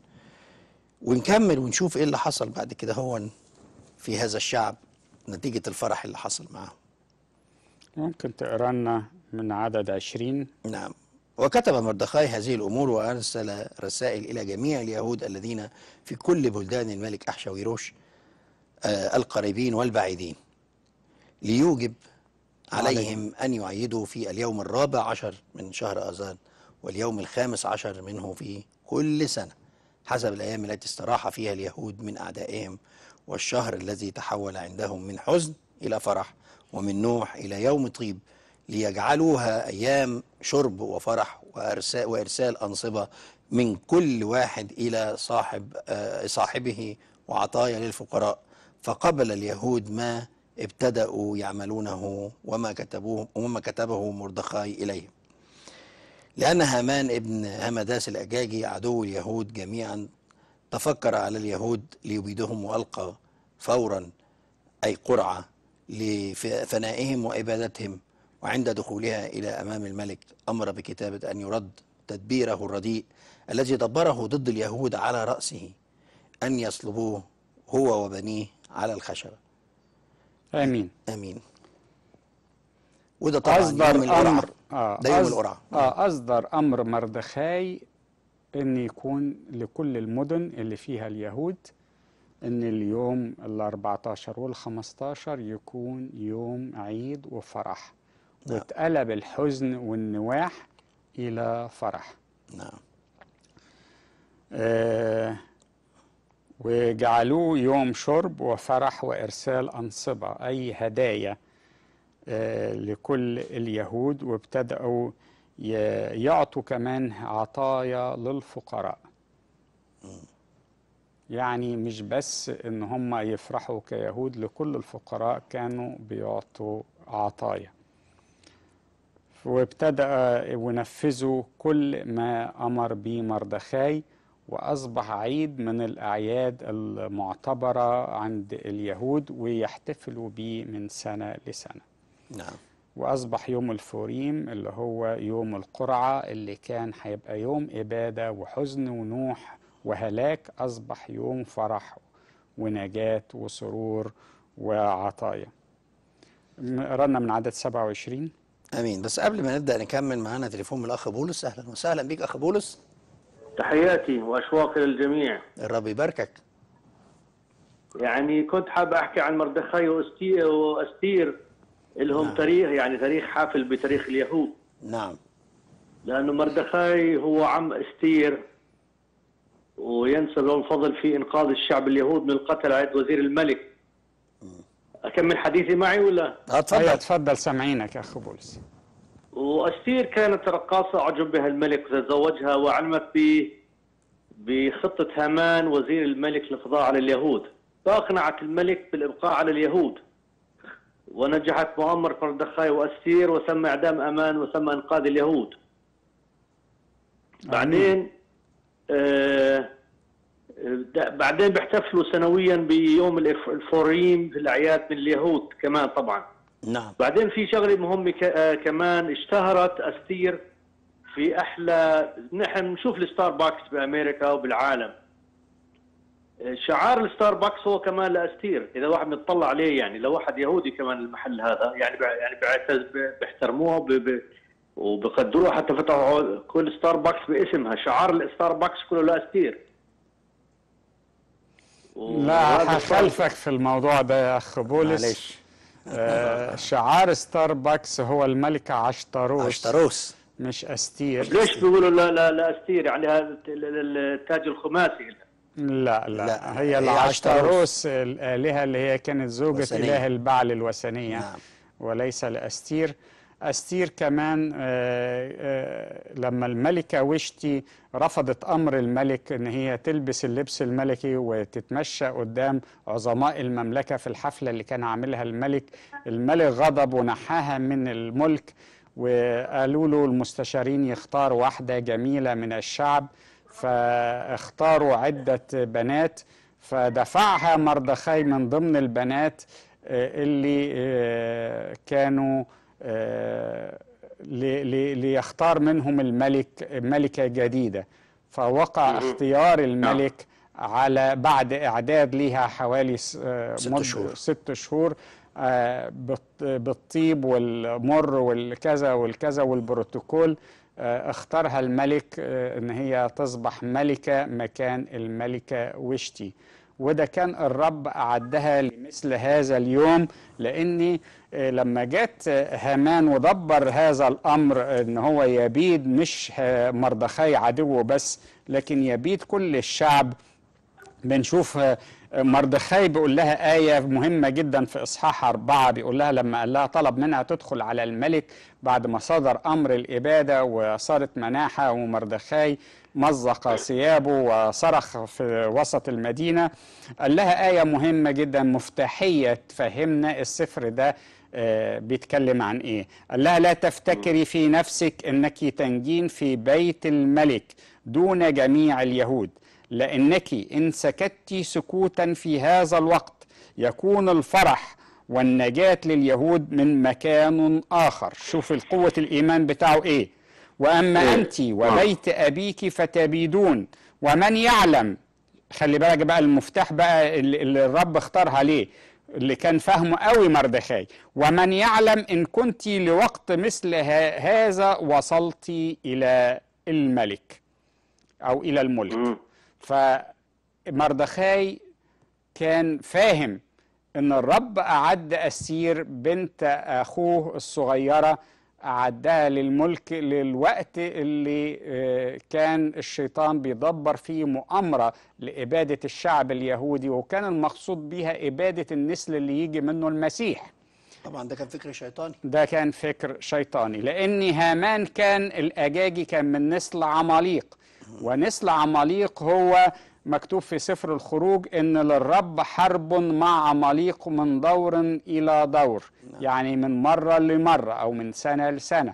ونكمل ونشوف ايه اللي حصل بعد كده هو في هذا الشعب نتيجة الفرح اللي حصل معاهم ممكن تقرا لنا من عدد عشرين نعم وكتب مردخاي هذه الأمور وأرسل رسائل إلى جميع اليهود الذين في كل بلدان الملك أحشويروش آه القريبين والبعيدين ليوجب عليهم أن يعيدوا في اليوم الرابع عشر من شهر آذان واليوم الخامس عشر منه في كل سنة حسب الأيام التي استراح فيها اليهود من أعدائهم والشهر الذي تحول عندهم من حزن إلى فرح ومن نوح إلى يوم طيب ليجعلوها أيام شرب وفرح وإرسال, وإرسال أنصبة من كل واحد إلى صاحب آه، صاحبه وعطايا للفقراء فقبل اليهود ما ابتدأوا يعملونه وما كتبوه وما كتبه مردخاي إليهم لأن هامان ابن همداس الأجاجي عدو اليهود جميعا تفكر على اليهود ليبيدهم وألقى فورا أي قرعة لفنائهم وإبادتهم وعند دخولها إلى أمام الملك أمر بكتابة أن يرد تدبيره الرديء الذي دبره ضد اليهود على رأسه أن يصلبوه هو وبنيه على الخشبة امين آمين وده طبعا اصدر يوم القرعة امر اه ده يوم أص- القرعة اه اصدر امر مردخاي ان يكون لكل المدن اللي فيها اليهود ان اليوم ال 14 وال 15 يكون يوم عيد وفرح نعم. واتقلب الحزن والنواح الى فرح نعم آه وجعلوه يوم شرب وفرح وإرسال أنصبة أي هدايا آه لكل اليهود وابتدأوا ي- يعطوا كمان عطايا للفقراء يعني مش بس ان هم يفرحوا كيهود لكل الفقراء كانوا بيعطوا عطايا وابتدأ ونفذوا كل ما أمر به مردخاي وأصبح عيد من الأعياد المعتبرة عند اليهود ويحتفلوا به من سنة لسنة نعم وأصبح يوم الفوريم اللي هو يوم القرعة اللي كان هيبقى يوم إبادة وحزن ونوح وهلاك أصبح يوم فرح ونجاة وسرور وعطايا قرأنا من عدد 27 امين بس قبل ما نبدا نكمل معانا تليفون من الاخ بولس اهلا وسهلا بيك اخ بولس تحياتي واشواقي للجميع الرب يباركك يعني كنت حاب احكي عن مردخاي وأستي- واستير لهم نعم. تاريخ يعني تاريخ حافل بتاريخ اليهود نعم لانه مردخاي هو عم استير وينسب له الفضل في انقاذ الشعب اليهود من القتل عند وزير الملك اكمل حديثي معي ولا اه أيوة اتفضل اتفضل سامعينك يا أخ بولس واستير كانت رقاصة أعجب بها الملك وتزوجها وعلمت ب بخطة هامان وزير الملك للقضاء على اليهود فأقنعت الملك بالإبقاء على اليهود ونجحت مؤامرة مردخاي وأستير وتم إعدام أمان وتم إنقاذ اليهود بعدين آه آه، بعدين بيحتفلوا سنويا بيوم الإف- الفوريم في الأعياد من اليهود كمان طبعا نعم بعدين في شغله مهمه ك- آه كمان اشتهرت استير في في احلى نحن بنشوف الستاربكس بامريكا وبالعالم شعار الستاربكس هو كمان لاستير اذا واحد بيطلع عليه يعني لو واحد يهودي كمان المحل هذا يعني بع- يعني بيعتز بيحترموها وب- ب- وبقدروها حتى فتحوا كل ستاربكس باسمها شعار الستاربكس كله لاستير لا وهذا هخالفك في الموضوع ده يا اخ بولس معلش آه شعار ستاربكس هو الملكة عشتروس عشتروس مش استير ليش بيقولوا لا لا لا استير يعني هذا الت- ال- ال- التاج الخماسي لا لا, لا، هي هي العشتروس الآلهة اللي هي كانت زوجة وثنية. إله البعل الوثنية نعم. وليس لأستير أستير كمان آه، آه، لما الملكة وشتي رفضت أمر الملك إن هي تلبس اللبس الملكي وتتمشى قدام عظماء المملكة في الحفلة اللي كان عاملها الملك الملك غضب ونحاها من الملك وقالوا له المستشارين يختار واحدة جميلة من الشعب فاختاروا عدة بنات فدفعها مردخاي من ضمن البنات آه، اللي آه، كانوا آه، لي- لي- ليختار منهم الملك ملكة جديدة فوقع اختيار الملك على بعد إعداد لها حوالي س- آه، ست مدة- شهور. ست شهور آه، بالط- بالطيب والمر والكذا والكذا والبروتوكول آه، اختارها الملك آه، ان هي تصبح ملكة مكان الملكة وشتي وده كان الرب أعدها لمثل هذا اليوم لأني آه، لما جت آه، هامان ودبر هذا الأمر إن هو يبيد مش آه، مردخاي عدوه بس لكن يبيد كل الشعب بنشوف آه، مردخاي بيقول لها آية مهمة جدا في إصحاح أربعة بيقول لها لما قال لها طلب منها تدخل على الملك بعد ما صدر أمر الإبادة وصارت مناحة ومردخاي مزق ثيابه وصرخ في وسط المدينة قال لها آية مهمة جدا مفتاحية تفهمنا السفر ده آه، بيتكلم عن ايه قال لها لا تفتكري في نفسك انك تنجين في بيت الملك دون جميع اليهود لانك ان سكت سكوتا في هذا الوقت يكون الفرح والنجاة لليهود من مكان آخر شوف القوة الإيمان بتاعه إيه وأما أنت وبيت أبيك فتبيدون ومن يعلم خلي بالك بقى المفتاح بقى اللي اللي الرب اختارها ليه اللي كان فاهمه قوي مردخاي ومن يعلم ان كنت لوقت مثل ه- هذا وصلت الى الملك او الى الملك فمردخاي كان فاهم ان الرب اعد اسير بنت اخوه الصغيره اعدها للملك للوقت اللي آه، كان الشيطان بيدبر فيه مؤامره لاباده الشعب اليهودي وكان المقصود بيها اباده النسل اللي يجي منه المسيح طبعا ده كان فكر شيطاني ده كان فكر شيطاني لان هامان كان الاجاجي كان من نسل عماليق ونسل عماليق هو مكتوب في سفر الخروج ان للرب حرب مع عماليق من دور الى دور يعني من مره لمره او من سنه لسنه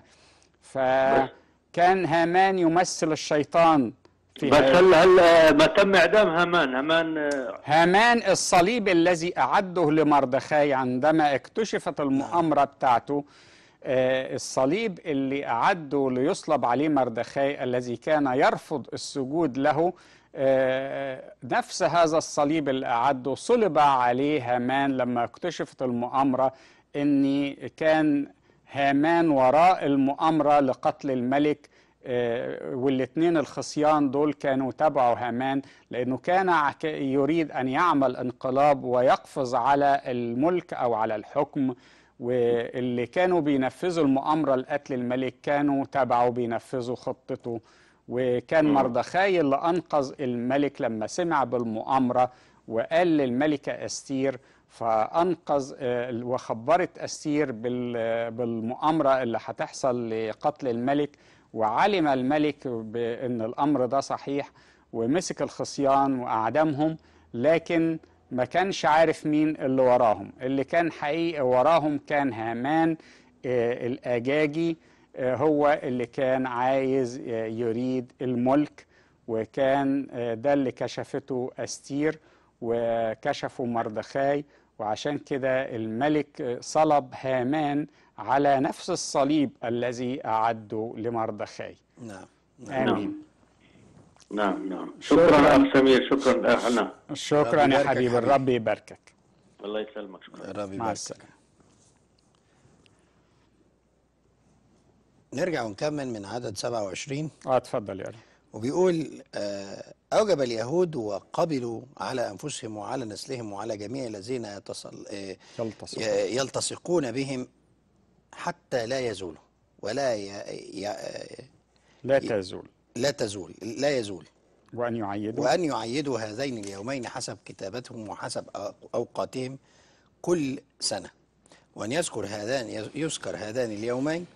فكان هامان يمثل الشيطان في بس هذا- هلا هلا ما تم اعدام هامان هامان آه، هامان الصليب الذي أعده لمردخاي عندما اكتشفت المؤامرة بتاعته آه، الصليب اللي أعده ليصلب عليه مردخاي الذي كان يرفض السجود له آه، نفس هذا الصليب اللي أعده صلب عليه هامان لما اكتشفت المؤامرة أن كان هامان وراء المؤامرة لقتل الملك آه، والاثنين الخصيان دول كانوا تبعوا هامان لأنه كان عك- يريد أن يعمل انقلاب ويقفز على الملك أو على الحكم واللي كانوا بينفذوا المؤامرة لقتل الملك كانوا تبعه بينفذوا خطته وكان مردخاي اللي أنقذ الملك لما سمع بالمؤامرة وقال للملكة أستير فأنقذ آه، وخبرت أستير بال- بالمؤامرة اللي هتحصل لقتل الملك وعلم الملك بأن الأمر ده صحيح ومسك الخصيان وأعدمهم لكن ما كانش عارف مين اللي وراهم اللي كان حقيقي وراهم كان هامان آه، الأجاجي آه، هو اللي كان عايز آه، يريد الملك وكان آه، ده اللي كشفته أستير وكشفوا مردخاي وعشان كده الملك آه، صلب هامان على نفس الصليب الذي أعده لمردخاي نعم امين نعم نعم شكراً. شكرا اخ سمير شكرا اخ حنا شكرا يا يباركك حبيبي حبيبي. الرب يباركك الله يسلمك شكرا الرب مع يبارك السلامه نرجع ونكمل من عدد 27 اه اتفضل يا رب وبيقول آه، أوجب اليهود وقبلوا على أنفسهم وعلى نسلهم وعلى جميع الذين يتصل آه، يلتصق ي- يلتصقون بهم حتى لا يزولوا ولا ي... ي... لا تزول لا تزول لا يزول وان يعيدوا وأن يعيدوا هذين اليومين حسب كتابتهم وحسب أو- أوقاتهم كل سنة وأن يذكر هذان يذكر هذان اليومين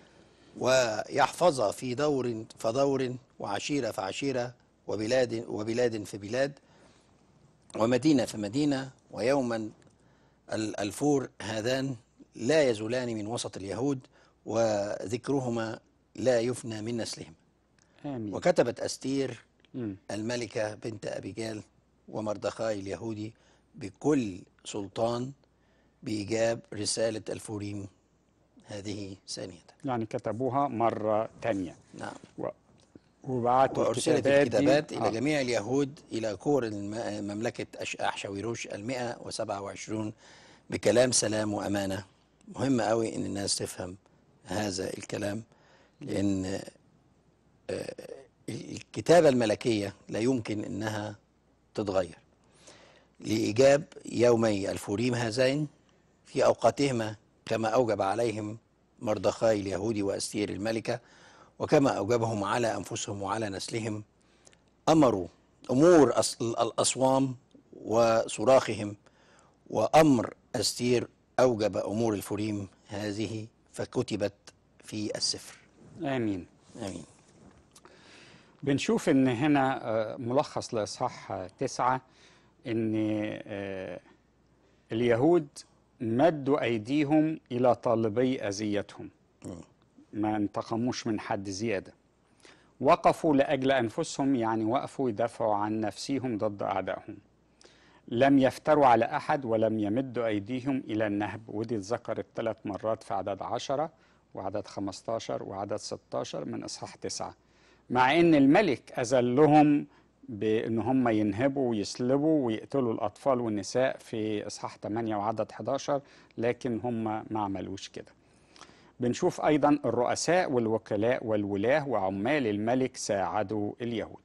ويحفظا في دور فدور وعشيرة فعشيرة وبلاد وبلاد في بلاد ومدينة في مدينة ويوما ال- الفور هذان لا يزولان من وسط اليهود وذكرهما لا يفنى من نسلهم امين وكتبت أستير مم. الملكة بنت أبيجال ومردخاي اليهودي بكل سلطان بإيجاب رسالة الفوريم هذه ثانية يعني كتبوها مره تانية نعم و... وبعتوا وأرسلت الكتابات دي- الكتابات إلى آه. جميع اليهود إلى كور الم- مملكة أش- أحشاويروش المئة وسبعة وعشرون بكلام سلام وأمانة مهم قوي إن الناس تفهم هذا الكلام لأن آه، الكتابة الملكية لا يمكن إنها تتغير لإيجاب يومي الفوريم هذين في أوقاتهما كما أوجب عليهم مردخاي اليهودي وأستير الملكة وكما أوجبهم على أنفسهم وعلى نسلهم أمروا أمور أص- الأصوام وصراخهم وأمر أستير أوجب أمور الفوريم هذه فكتبت في السفر امين آمين بنشوف ان هنا آه، ملخص لاصحاح آه، تسعة ان آه، اليهود مدوا ايديهم الى طالبي اذيتهم ما انتقموش من حد زياده وقفوا لاجل انفسهم يعني وقفوا يدافعوا عن نفسهم ضد اعدائهم لم يفتروا على احد ولم يمدوا ايديهم الى النهب ودي اتذكرت ثلاث مرات في عدد عشرة وعدد 15 وعدد 16 من اصحاح تسعة مع ان الملك اذلهم بان هم ينهبوا ويسلبوا ويقتلوا الاطفال والنساء في اصحاح 8 وعدد 11 لكن هم ما عملوش كده بنشوف ايضا الرؤساء والوكلاء والولاه وعمال الملك ساعدوا اليهود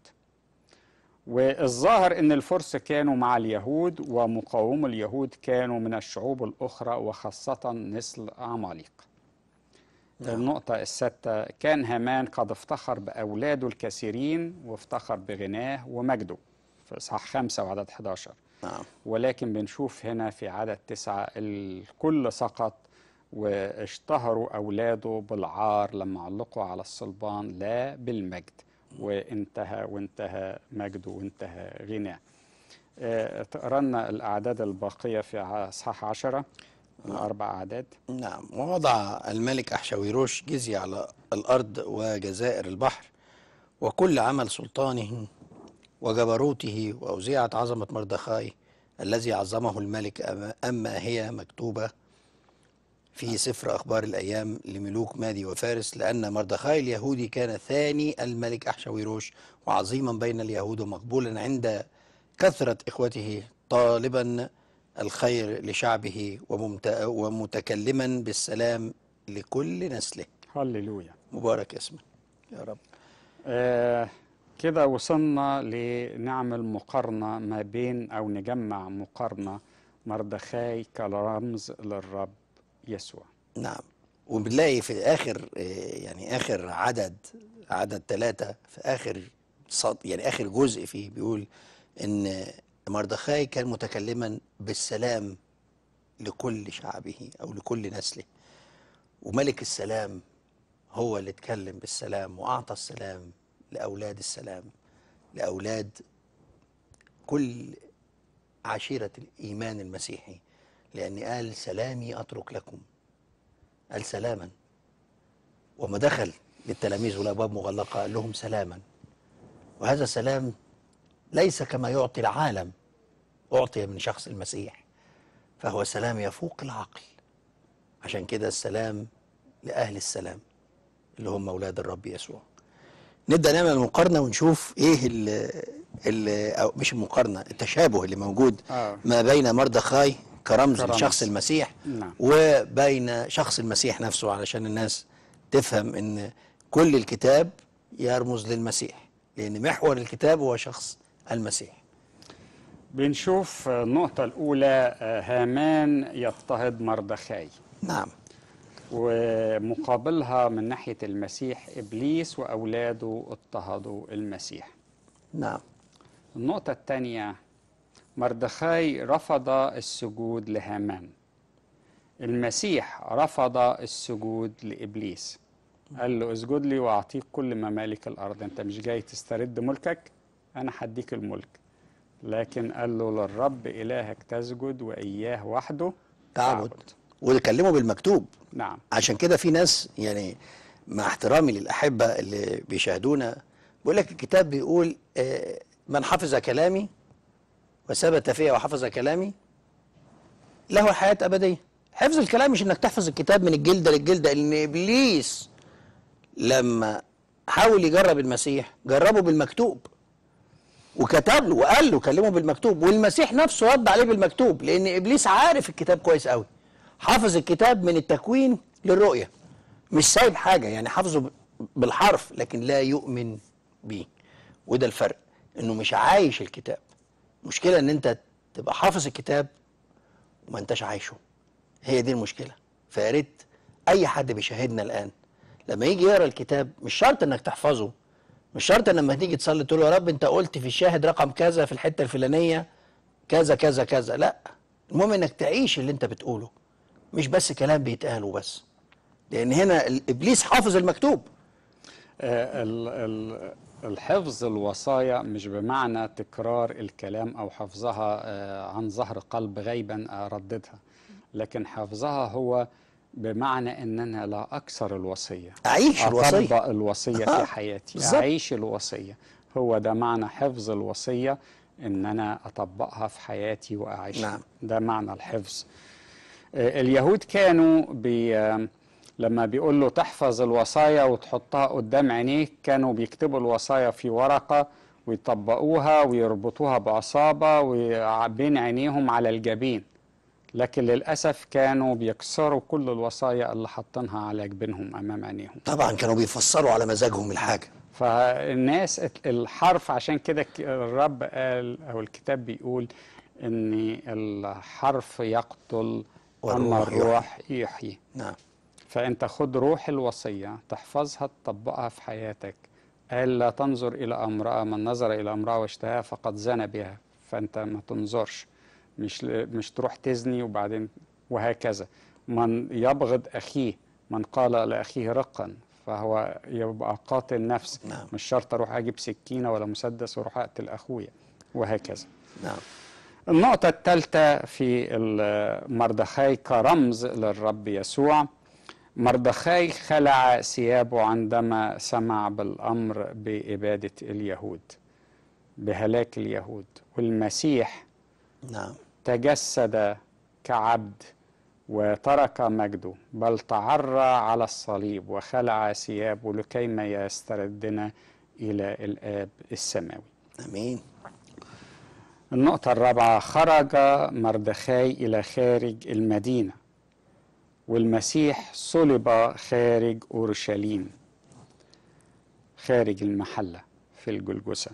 والظاهر ان الفرس كانوا مع اليهود ومقاومو اليهود كانوا من الشعوب الاخرى وخاصه نسل عماليق النقطة السادسة كان هامان قد افتخر بأولاده الكثيرين وافتخر بغناه ومجده في إصحاح خمسة وعدد 11 نعم ولكن بنشوف هنا في عدد تسعة الكل سقط واشتهروا أولاده بالعار لما علقوا على الصلبان لا بالمجد وانتهى وانتهى مجده وانتهى غناه آه، تقرا لنا الأعداد الباقية في ع- إصحاح عشرة أربع أعداد نعم ووضع الملك أحشاويروش جزية على الأرض وجزائر البحر وكل عمل سلطانه وجبروته وأوزيعت عظمة مردخاي الذي عظمه الملك أما- أما هي مكتوبة في سفر أخبار الأيام لملوك مادي وفارس لأن مردخاي اليهودي كان ثاني الملك أحشاويروش وعظيما بين اليهود ومقبولا عند كثرة إخوته طالبا الخير لشعبه وممت- ومتكلما بالسلام لكل نسله هللويا مبارك اسمه يا رب آه كده وصلنا لنعمل مقارنة ما بين أو نجمع مقارنة مردخاي كرمز للرب يسوع نعم وبنلاقي في آخر آه، يعني آخر عدد عدد ثلاثة في آخر صد يعني آخر جزء فيه بيقول إن مردخاي كان متكلما بالسلام لكل شعبه أو لكل نسله وملك السلام هو اللي اتكلم بالسلام وأعطى السلام لأولاد السلام لأولاد كل عشيرة الإيمان المسيحي لأن قال سلامي أترك لكم قال سلاما وما دخل للتلاميذ والأبواب مغلقة قال لهم سلاما وهذا السلام ليس كما يعطي العالم أعطي من شخص المسيح فهو سلام يفوق العقل عشان كده السلام لأهل السلام اللي هم أولاد الرب يسوع نبدا نعمل مقارنه ونشوف ايه ال ال او مش المقارنه التشابه اللي موجود آه. ما بين مردخاي كرمز كرمز. لشخص المسيح نعم. وبين شخص المسيح نفسه علشان الناس تفهم ان كل الكتاب يرمز للمسيح لان محور الكتاب هو شخص المسيح بنشوف النقطة الأولى آه، هامان يضطهد مردخاي نعم ومقابلها من ناحية المسيح إبليس وأولاده اضطهدوا المسيح نعم النقطة الثانية مردخاي رفض السجود لهامان المسيح رفض السجود لإبليس قال له اسجد لي وأعطيك كل ممالك الأرض أنت مش جاي تسترد ملكك أنا هديك الملك لكن قال له للرب إلهك تسجد وإياه وحده تعبد وكلمه بالمكتوب نعم عشان كده في ناس يعني مع احترامي للأحبة اللي بيشاهدونا بيقول لك الكتاب بيقول آه، من حفظ كلامي وثبت فيها وحفظ كلامي له حياة أبدية حفظ الكلام مش انك تحفظ الكتاب من الجلدة للجلدة لأن إبليس لما حاول يجرب المسيح جربه بالمكتوب وكتب له وقال له كلمه بالمكتوب والمسيح نفسه رد عليه بالمكتوب لأن إبليس عارف الكتاب كويس قوي حافظ الكتاب من التكوين للرؤية مش سايب حاجة يعني حافظه ب- بالحرف لكن لا يؤمن بيه وده الفرق انه مش عايش الكتاب مشكلة ان انت تبقى حافظ الكتاب وما انتش عايشه هي دي المشكلة فيا ريت اي حد بيشاهدنا الان لما يجي يقرا الكتاب مش شرط انك تحفظه مش شرط ان لما تيجي تصلي تقول له يا رب انت قلت في الشاهد رقم كذا في الحتة الفلانية كذا كذا كذا لا المهم انك تعيش اللي انت بتقوله مش بس كلام بيتقال وبس لان هنا ال- ابليس حافظ المكتوب آه، ال- ال- الحفظ الوصايا مش بمعنى تكرار الكلام أو حفظها آه، عن ظهر قلب غيبا أرددها لكن حفظها هو بمعنى أن أنا لا أكسر الوصية أعيش الوصية. أطبق الوصية آه، في حياتي بالظبط. أعيش الوصية هو ده معنى حفظ الوصية أن أنا أطبقها في حياتي وأعيشها نعم. ده معنى الحفظ آه، اليهود كانوا بي آه، لما بيقول له تحفظ الوصايا وتحطها قدام عينيك كانوا بيكتبوا الوصايا في ورقة ويطبقوها ويربطوها بعصابة وبين عينيهم على الجبين لكن للأسف كانوا بيكسروا كل الوصايا اللي حاطينها على جبينهم أمام عينيهم طبعا كانوا بيفسروا على مزاجهم الحاجة فالناس الحرف عشان كده ك- الرب قال او الكتاب بيقول ان الحرف يقتل اما والروح الروح يحيي نعم فانت خد روح الوصيه تحفظها تطبقها في حياتك قال لا تنظر الى امراه من نظر الى امراه واشتهاها فقد زنى بها فانت ما تنظرش مش ل- مش تروح تزني وبعدين وهكذا من يبغض اخيه من قال لاخيه رقا فهو يبقى قاتل نفس نعم. مش شرط اروح اجيب سكينه ولا مسدس واروح اقتل اخويا وهكذا نعم النقطة الثالثة في ال- مردخاي كرمز للرب يسوع مردخاي خلع ثيابه عندما سمع بالأمر بإبادة اليهود بهلاك اليهود والمسيح نعم تجسد كعبد وترك مجده بل تعرى على الصليب وخلع ثيابه لكيما يستردنا إلى الآب السماوي امين النقطة الرابعة خرج مردخاي إلى خارج المدينة والمسيح صلب خارج أورشليم خارج المحلة في الجلجسة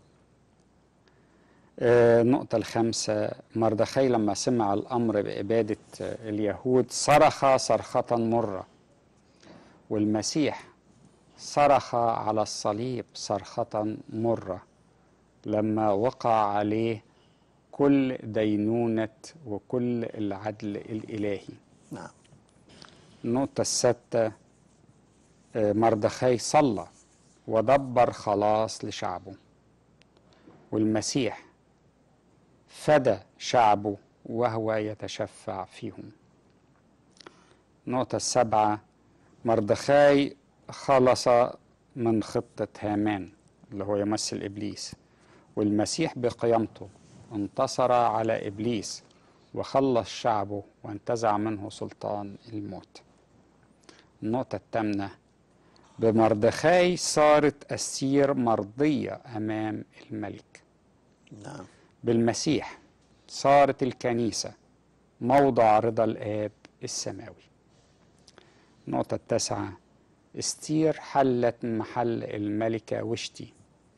آه، النقطة الخامسة مردخاي لما سمع الأمر بإبادة آه، اليهود صرخ صرخة مرة والمسيح صرخ على الصليب صرخة مرة لما وقع عليه كل دينونة وكل العدل الإلهي نعم النقطة السادسة آه، مردخاي صلى ودبر خلاص لشعبه والمسيح فدى شعبه وهو يتشفع فيهم النقطة السابعة مردخاي خلص من خطة هامان اللي هو يمثل إبليس والمسيح بقيامته انتصر على إبليس وخلص شعبه وانتزع منه سلطان الموت النقطة الثامنة بمردخاي صارت أستير مرضية أمام الملك نعم بالمسيح صارت الكنيسة موضع رضا الآب السماوي النقطة التاسعة استير حلت محل الملكة وشتي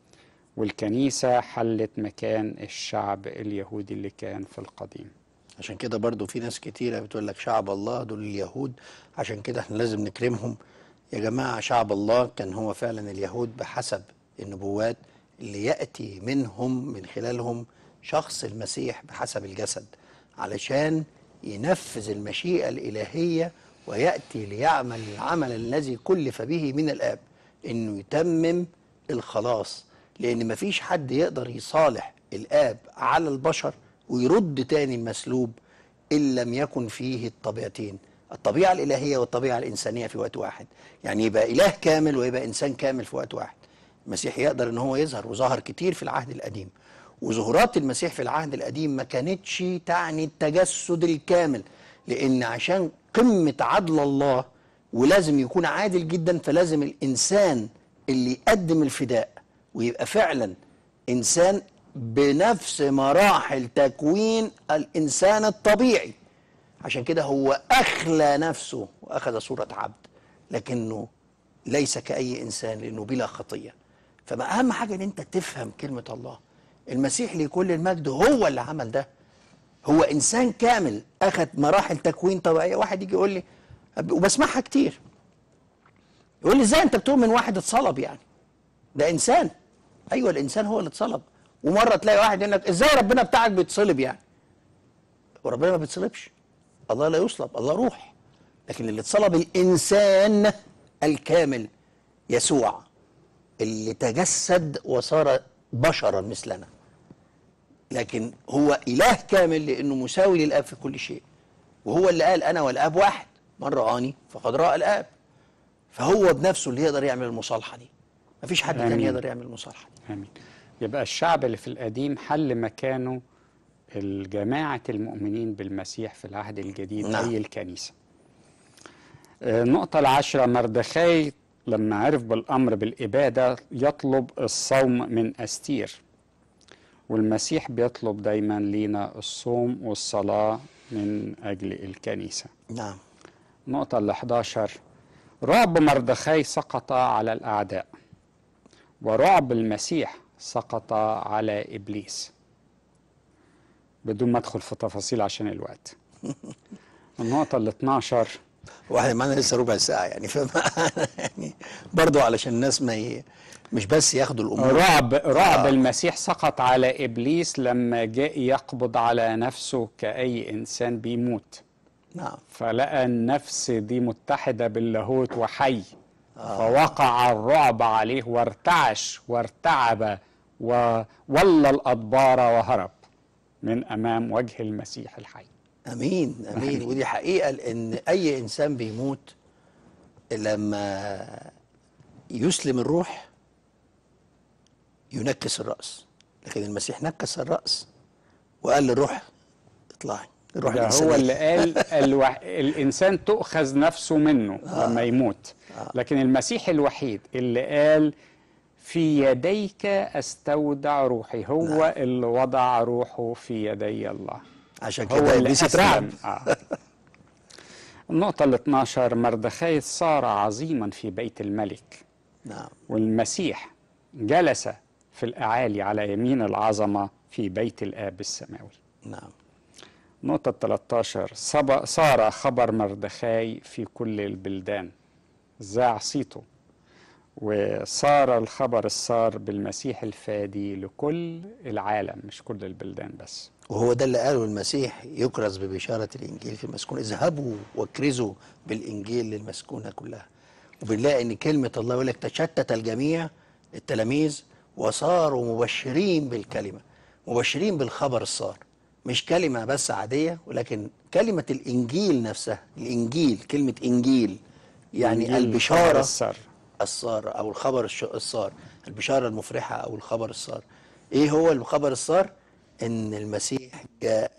والكنيسة حلت مكان الشعب اليهودي اللي كان في القديم عشان كده برضو في ناس كتيرة بتقول لك شعب الله دول اليهود عشان كده احنا لازم نكرمهم يا جماعة شعب الله كان هو فعلا اليهود بحسب النبوات اللي يأتي منهم من خلالهم شخص المسيح بحسب الجسد علشان ينفذ المشيئة الإلهية ويأتي ليعمل العمل الذي كلف به من الآب إنه يتمم الخلاص لأن مفيش حد يقدر يصالح الآب على البشر ويرد تاني المسلوب إن لم يكن فيه الطبيعتين الطبيعة الإلهية والطبيعة الإنسانية في وقت واحد يعني يبقى إله كامل ويبقى إنسان كامل في وقت واحد المسيح يقدر إن هو يظهر وظهر كتير في العهد القديم وظهورات المسيح في العهد القديم ما كانتش تعني التجسد الكامل لأن عشان قمة عدل الله ولازم يكون عادل جدا فلازم الإنسان اللي يقدم الفداء ويبقى فعلا إنسان بنفس مراحل تكوين الإنسان الطبيعي عشان كده هو أخلى نفسه وأخذ صورة عبد لكنه ليس كأي إنسان لأنه بلا خطية فما أهم حاجة إن أنت تفهم كلمة الله المسيح لكل المجد هو اللي عمل ده هو إنسان كامل أخذ مراحل تكوين طبيعية واحد يجي يقول لي وبسمعها كتير يقول لي ازاي انت بتؤمن واحد اتصلب يعني ده انسان ايوه الانسان هو اللي اتصلب ومره تلاقي واحد يقول لك ازاي ربنا بتاعك بيتصلب يعني وربنا ما بيتصلبش الله لا يصلب الله روح لكن اللي اتصلب الانسان الكامل يسوع اللي تجسد وصار بشرا مثلنا لكن هو اله كامل لانه مساوي للاب في كل شيء وهو اللي قال انا والاب واحد من رآني فقد رأى الاب فهو بنفسه اللي يقدر يعمل المصالحه دي مفيش حد تاني آمين. يقدر يعمل المصالحه دي آمين يبقى الشعب اللي في القديم حل مكانه الجماعة المؤمنين بالمسيح في العهد الجديد نعم. أي الكنيسة آه، النقطة العاشرة مردخاي لما عرف بالأمر بالإبادة يطلب الصوم من أستير والمسيح بيطلب دايما لينا الصوم والصلاة من أجل الكنيسة نعم النقطة ال 11 رعب مردخاي سقط على الأعداء ورعب المسيح سقط على إبليس بدون ما أدخل في تفاصيل عشان الوقت النقطة ال 12 واحد معانا لسه ربع ساعه يعني فما يعني برضه علشان الناس ما ي... مش بس ياخدوا الامور رعب رعب آه. المسيح سقط على إبليس لما جاء يقبض على نفسه كأي إنسان بيموت نعم فلقى النفس دي متحدة باللاهوت وحي فوقع الرعب عليه وارتعش وارتعب وولى الأدبار وهرب من أمام وجه المسيح الحي امين امين ودي حقيقه لان اي انسان بيموت لما يسلم الروح ينكس الراس لكن المسيح نكس الراس وقال للروح اطلعي الروح ده هو الإنسانية. اللي قال الوح... الإنسان تؤخذ نفسه منه لما يموت لكن المسيح الوحيد اللي قال في يديك استودع روحي هو اللي وضع روحه في يدي الله عشان هو كده اللي ابليس اترعب أسلم آه. النقطة ال 12 مردخاي صار عظيما في بيت الملك نعم والمسيح جلس في الأعالي على يمين العظمة في بيت الآب السماوي نعم نقطة 13 صب- صار خبر مردخاي في كل البلدان ذاع صيته وصار الخبر السار بالمسيح الفادي لكل العالم مش كل البلدان بس وهو ده اللي قاله المسيح يكرز ببشارة الإنجيل في المسكون اذهبوا واكرزوا بالإنجيل للمسكونة كلها وبنلاقي إن كلمة الله يقول لك تشتت الجميع التلاميذ وصاروا مبشرين بالكلمة مبشرين بالخبر الصار مش كلمة بس عادية ولكن كلمة الإنجيل نفسها الإنجيل كلمة إنجيل يعني إنجيل خبر البشارة السر السار او الخبر الش- السار البشاره المفرحه او الخبر السار ايه هو الخبر السار ان المسيح جاء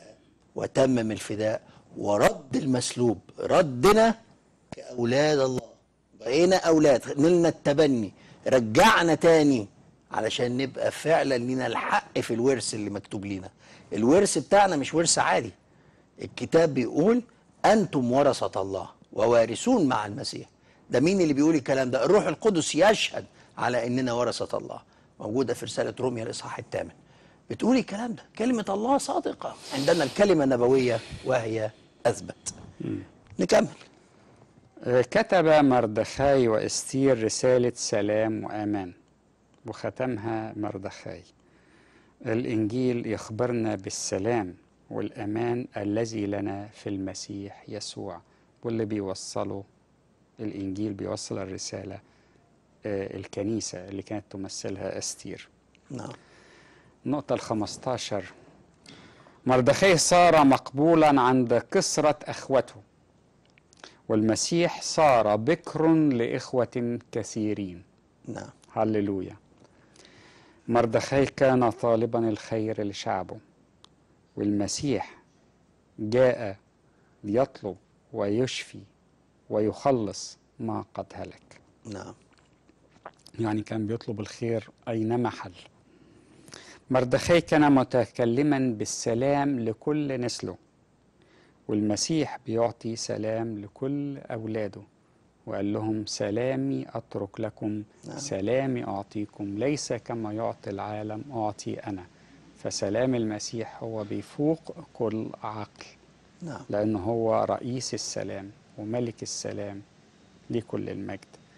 وتمم الفداء ورد المسلوب ردنا كاولاد الله بقينا اولاد نلنا التبني رجعنا تاني علشان نبقى فعلا لينا الحق في الورث اللي مكتوب لينا الورث بتاعنا مش ورث عادي الكتاب بيقول انتم ورثة الله ووارثون مع المسيح ده مين اللي بيقول الكلام ده الروح القدس يشهد على اننا ورثة الله موجودة في رسالة روميا الاصحاح الثامن بتقول الكلام ده كلمة الله صادقة عندنا الكلمة النبوية وهي اثبت نكمل كتب مردخاي واستير رسالة سلام وأمان وختمها مردخاي الإنجيل يخبرنا بالسلام والأمان الذي لنا في المسيح يسوع واللي بيوصله الإنجيل بيوصل الرسالة آه، الكنيسة اللي كانت تمثلها أستير نعم النقطة الخمستاشر مردخي صار مقبولا عند كسرة أخوته والمسيح صار بكر لإخوة كثيرين نعم هللويا مردخي كان طالبا الخير لشعبه والمسيح جاء ليطلب ويشفي ويخلص ما قد هلك نعم يعني كان بيطلب الخير أينما حل مردخي كان متكلما بالسلام لكل نسله والمسيح بيعطي سلام لكل أولاده وقال لهم سلامي أترك لكم نعم. سلامي أعطيكم ليس كما يعطي العالم أعطي أنا فسلام المسيح هو بيفوق كل عقل نعم لأنه هو رئيس السلام وملك السلام لكل المجد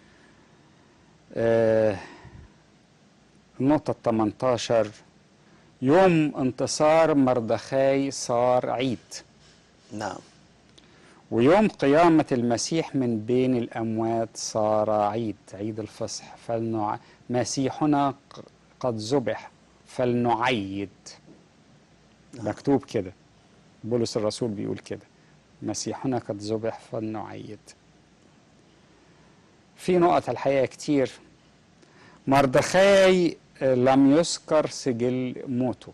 آه النقطة 18 يوم انتصار مردخاي صار عيد نعم ويوم قيامة المسيح من بين الأموات صار عيد عيد الفصح فلنع... مسيحنا ق- قد ذبح فلنعيد مكتوب كده بولس الرسول بيقول كده مسيحنا قد ذبح فلنعيد في نقط الحقيقة كتير مردخاي آه، لم يذكر سجل موته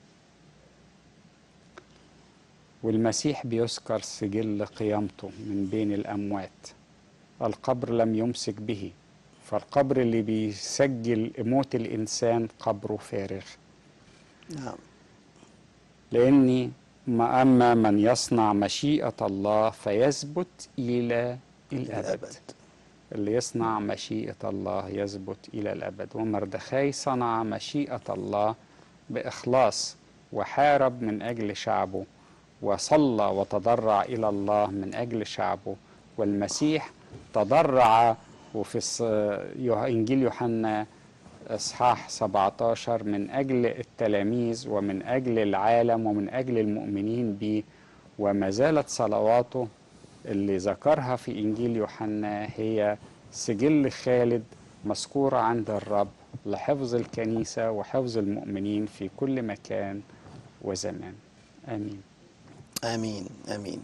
والمسيح بيذكر سجل قيامته من بين الأموات القبر لم يمسك به فالقبر اللي بيسجل موت الإنسان قبره فارغ نعم لأني ما أما من يصنع مشيئة الله فيثبت إلى الأبد الأبد اللي يصنع مشيئة الله يثبت إلى الأبد ومردخاي صنع مشيئة الله بإخلاص وحارب من أجل شعبه وصلى وتضرع إلى الله من أجل شعبه والمسيح تضرع وفي الص- يوح- إنجيل يوحنا إصحاح 17 من أجل التلاميذ ومن أجل العالم ومن أجل المؤمنين به وما زالت صلواته اللي ذكرها في إنجيل يوحنا هي سجل خالد مذكورة عند الرب لحفظ الكنيسة وحفظ المؤمنين في كل مكان وزمان آمين امين امين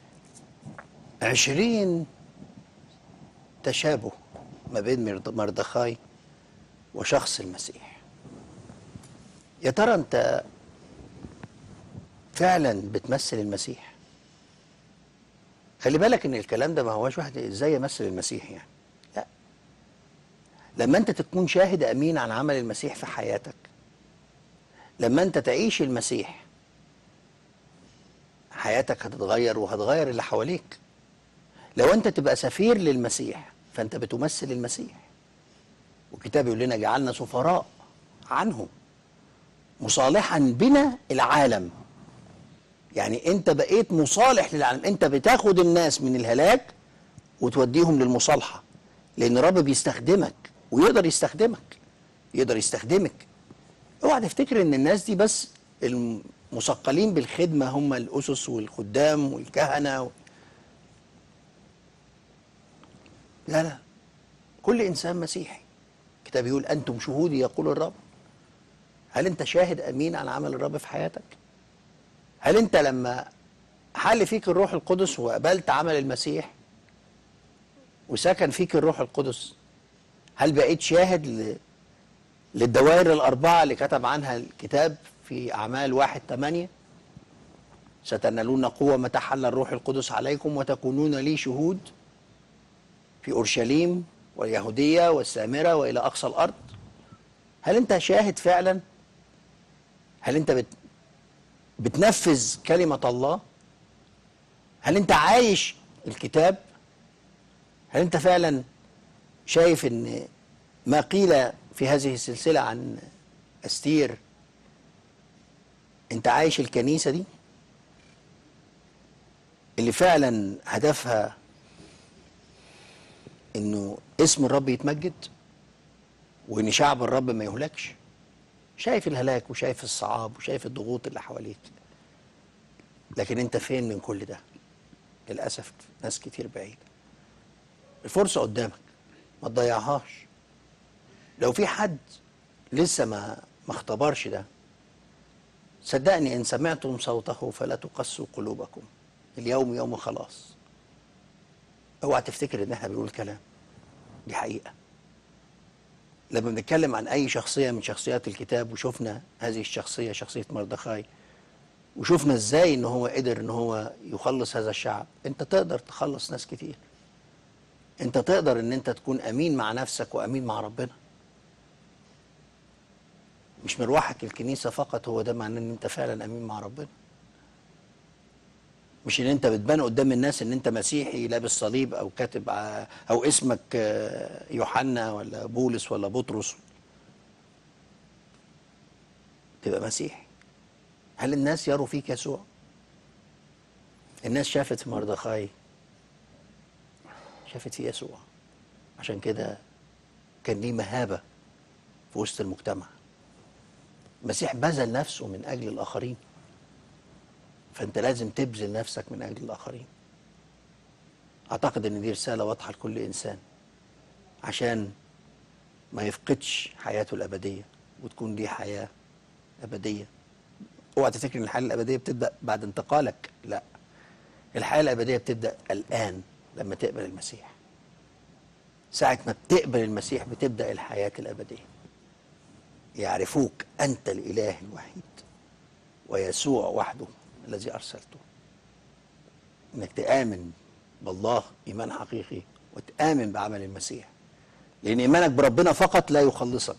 عشرين تشابه ما بين مرد- مردخاي وشخص المسيح يا ترى انت فعلا بتمثل المسيح خلي بالك ان الكلام ده ما هوش واحد ازاي يمثل المسيح يعني لا لما انت تكون شاهد امين عن عمل المسيح في حياتك لما انت تعيش المسيح حياتك هتتغير وهتغير اللي حواليك لو انت تبقى سفير للمسيح فانت بتمثل المسيح والكتاب يقول لنا جعلنا سفراء عنه مصالحا بنا العالم يعني انت بقيت مصالح للعالم انت بتاخد الناس من الهلاك وتوديهم للمصالحه لان الرب بيستخدمك ويقدر يستخدمك يقدر يستخدمك اوعى تفتكر ان الناس دي بس المثقلين بالخدمه هم الاسس والخدام والكهنه و... لا لا كل انسان مسيحي الكتاب يقول انتم شهودي يقول الرب هل انت شاهد امين عن عمل الرب في حياتك هل انت لما حل فيك الروح القدس وقبلت عمل المسيح وسكن فيك الروح القدس هل بقيت شاهد ل... للدوائر الأربعة اللي كتب عنها الكتاب في أعمال واحد ثمانية ستنالون قوة متى حل الروح القدس عليكم وتكونون لي شهود في اورشليم واليهوديه والسامره والى اقصى الارض هل انت شاهد فعلا هل انت بت بتنفذ كلمه الله هل انت عايش الكتاب هل انت فعلا شايف ان ما قيل في هذه السلسله عن استير انت عايش الكنيسه دي اللي فعلا هدفها انه اسم الرب يتمجد وان شعب الرب ما يهلكش شايف الهلاك وشايف الصعاب وشايف الضغوط اللي حواليك لكن انت فين من كل ده للاسف ناس كتير بعيد الفرصه قدامك ما تضيعهاش لو في حد لسه ما ما اختبرش ده صدقني ان سمعتم صوته فلا تقسوا قلوبكم اليوم يوم خلاص اوعى تفتكر ان احنا بنقول كلام دي حقيقه لما بنتكلم عن اي شخصيه من شخصيات الكتاب وشفنا هذه الشخصيه شخصيه مردخاي وشفنا ازاي ان هو قدر ان هو يخلص هذا الشعب انت تقدر تخلص ناس كتير انت تقدر ان انت تكون امين مع نفسك وامين مع ربنا مش مروحك الكنيسه فقط هو ده معناه ان انت فعلا امين مع ربنا مش ان انت بتبان قدام الناس ان انت مسيحي لابس صليب او كاتب ع- او اسمك آه، يوحنا ولا بولس ولا بطرس تبقى مسيحي هل الناس يروا فيك يسوع الناس شافت في مردخاي شافت فيه يسوع عشان كده كان ليه مهابة في وسط المجتمع المسيح بذل نفسه من أجل الآخرين فأنت لازم تبذل نفسك من أجل الآخرين أعتقد إن دي رسالة واضحة لكل إنسان عشان ما يفقدش حياته الأبدية وتكون دي حياة أبدية اوعى تفتكر ان الحياه الابديه بتبدا بعد انتقالك لا الحياه الابديه بتبدا الان لما تقبل المسيح ساعه ما بتقبل المسيح بتبدا الحياه الابديه يعرفوك انت الاله الوحيد ويسوع وحده الذي ارسلته انك تامن بالله ايمان حقيقي وتامن بعمل المسيح لان ايمانك بربنا فقط لا يخلصك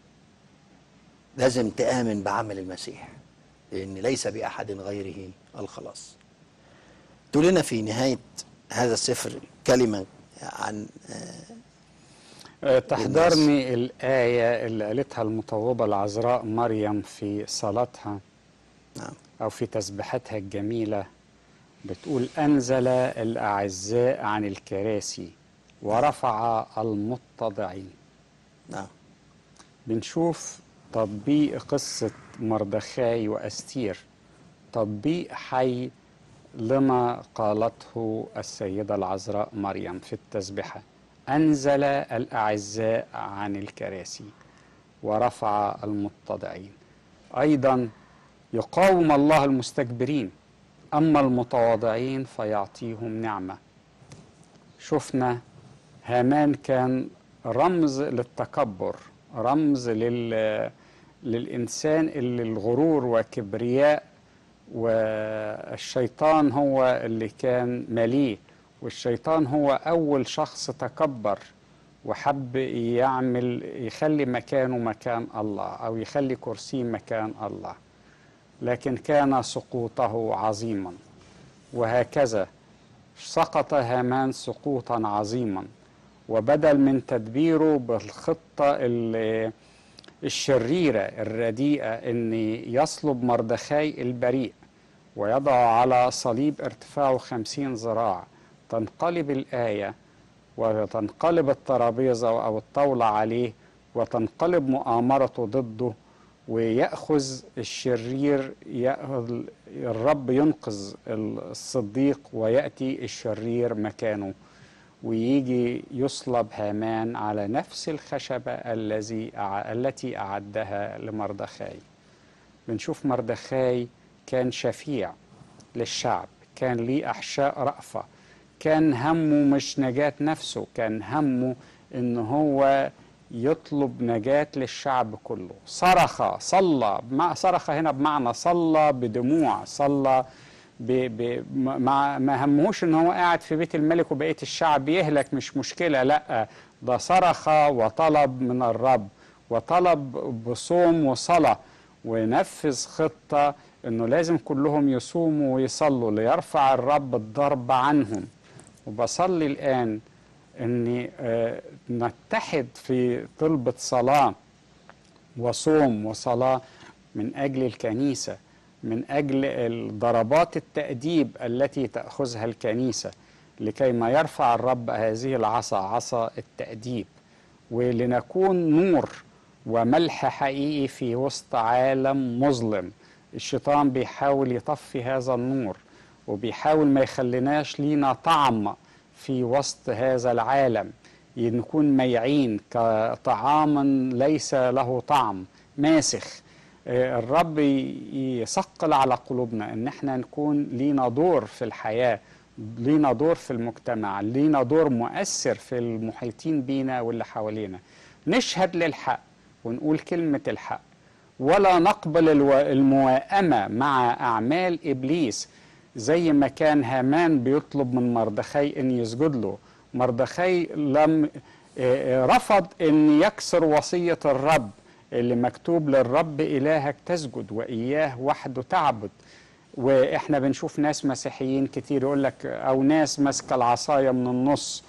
لازم تآمن بعمل المسيح لأن ليس بأحد غيره الخلاص تقول لنا في نهاية هذا السفر كلمة عن آه، تحضرني الآية اللي قالتها المطوبة العذراء مريم في صلاتها نعم أو في تسبيحتها الجميلة بتقول أنزل الأعزاء عن الكراسي ورفع المتضعين نعم بنشوف تطبيق قصة مردخاي وأستير تطبيق حي لما قالته السيدة العذراء مريم في التسبحة أنزل الأعزاء عن الكراسي ورفع المتضعين أيضا يقاوم الله المستكبرين أما المتواضعين فيعطيهم نعمة شفنا هامان كان رمز للتكبر رمز لل للإنسان اللي الغرور وكبرياء والشيطان هو اللي كان مليه والشيطان هو أول شخص تكبر وحب يعمل يخلي مكانه مكان الله أو يخلي كرسيه مكان الله لكن كان سقوطه عظيما وهكذا سقط هامان سقوطا عظيما وبدل من تدبيره بالخطة اللي الشريرة الرديئة أن يصلب مردخاي البريء ويضع على صليب ارتفاعه خمسين ذراع تنقلب الآية وتنقلب الترابيزة أو الطاولة عليه وتنقلب مؤامرته ضده ويأخذ الشرير يأخذ الرب ينقذ الصديق ويأتي الشرير مكانه ويجي يصلب هامان على نفس الخشبة الذي التي أعدها لمردخاي بنشوف مردخاي كان شفيع للشعب كان ليه أحشاء رأفة كان همه مش نجاة نفسه كان همه إن هو يطلب نجاة للشعب كله صرخ صلى بمع- صرخ هنا بمعنى صلى بدموع صلى ب ب ما ما همهوش ان هو قاعد في بيت الملك وبقيه الشعب يهلك مش مشكله لا ده صرخ وطلب من الرب وطلب بصوم وصلاه ونفذ خطه انه لازم كلهم يصوموا ويصلوا ليرفع الرب الضرب عنهم وبصلي الان اني آه، نتحد في طلبه صلاه وصوم وصلاة من أجل الكنيسة من أجل ضربات التأديب التي تأخذها الكنيسة لكي ما يرفع الرب هذه العصا عصا التأديب ولنكون نور وملح حقيقي في وسط عالم مظلم الشيطان بيحاول يطفي هذا النور وبيحاول ما يخليناش لينا طعم في وسط هذا العالم نكون ميعين كطعام ليس له طعم ماسخ آه، الرب ي- يثقل على قلوبنا ان احنا نكون لينا دور في الحياة لينا دور في المجتمع لينا دور مؤثر في المحيطين بينا واللي حوالينا نشهد للحق ونقول كلمة الحق ولا نقبل الو- المواءمة مع أعمال إبليس زي ما كان هامان بيطلب من مردخي أن يسجد له مردخي لم آه، آه، رفض أن يكسر وصية الرب اللي مكتوب للرب إلهك تسجد وإياه وحده تعبد واحنا بنشوف ناس مسيحيين كتير يقول لك او ناس ماسكه العصايه من النص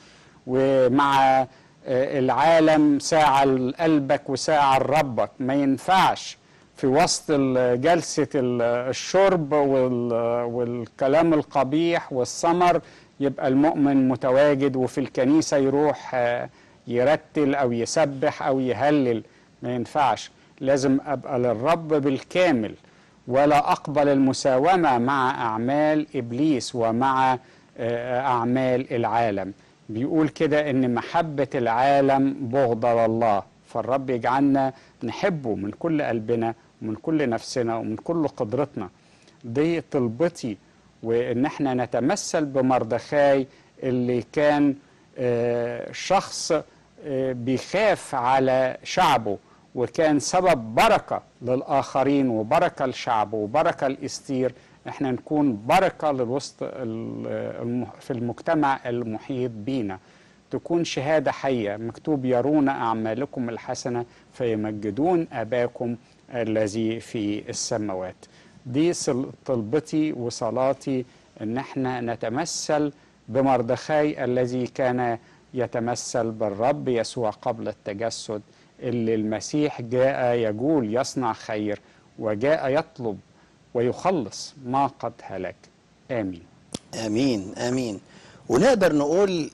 ومع آه، العالم ساعه لقلبك وساعه لربك ما ينفعش في وسط ال- جلسه ال- الشرب وال- والكلام القبيح والسمر يبقى المؤمن متواجد وفي الكنيسه يروح آه، يرتل او يسبح او يهلل ما ينفعش لازم ابقى للرب بالكامل ولا أقبل المساومة مع أعمال إبليس ومع آه، أعمال العالم بيقول كده إن محبة العالم بغضة لله فالرب يجعلنا نحبه من كل قلبنا ومن كل نفسنا ومن كل قدرتنا دي طلبتي وإن احنا نتمثل بمردخاي اللي كان آه، شخص آه، بيخاف على شعبه وكان سبب بركة للآخرين وبركة لشعبه وبركة لإستير احنا نكون بركة للوسط ال- الم- في المجتمع المحيط بينا تكون شهادة حية مكتوب يرون أعمالكم الحسنة فيمجدون أباكم الذي في السماوات دي صل- طلبتي وصلاتي ان احنا نتمثل بمردخاي الذي كان يتمثل بالرب يسوع قبل التجسد اللي المسيح جاء يقول يصنع خير وجاء يطلب ويخلص ما قد هلك امين امين امين ونقدر نقول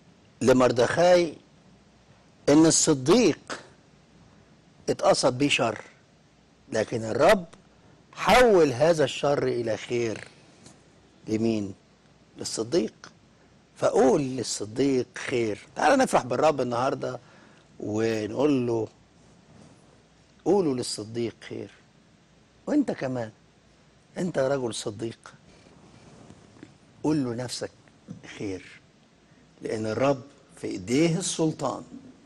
لمردخاي ان الصديق اتقصد بيه شر لكن الرب حول هذا الشر الى خير لمين للصديق فقول للصديق خير تعال نفرح بالرب النهارده ونقول له قولوا للصديق خير وانت كمان انت رجل صديق قول له نفسك خير لأن الرب في إيديه السلطان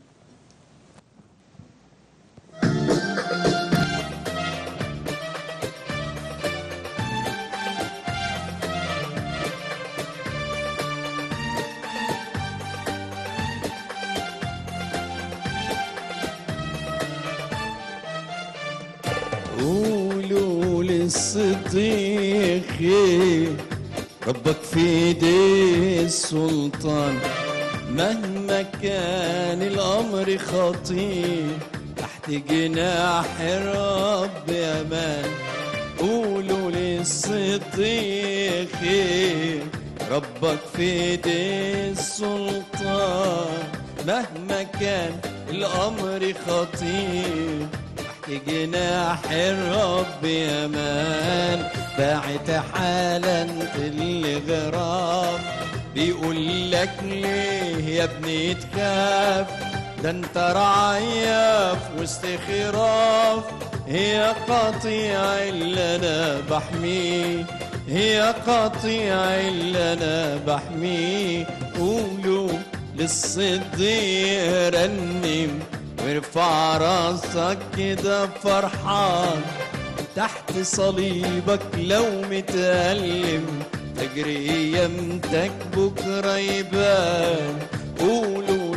قولوا للصديق خير ربك في ايديه السلطان مهما كان الامر خطير تحت جناح الرب امان قولوا للصديق خير ربك في ايديه السلطان مهما كان الامر خطير تحت جناح الرب يمان باعت حالا الغراب بيقول لك ليه يا ابني تخاف ده انت رعايا في وسط خراف هي قطيع اللي انا بحميه هي قطيع اللي انا بحميه قولوا للصديق رنم وارفع راسك كده فرحان تحت صليبك لو متألم تجري ايامتك بكره يبان قولوا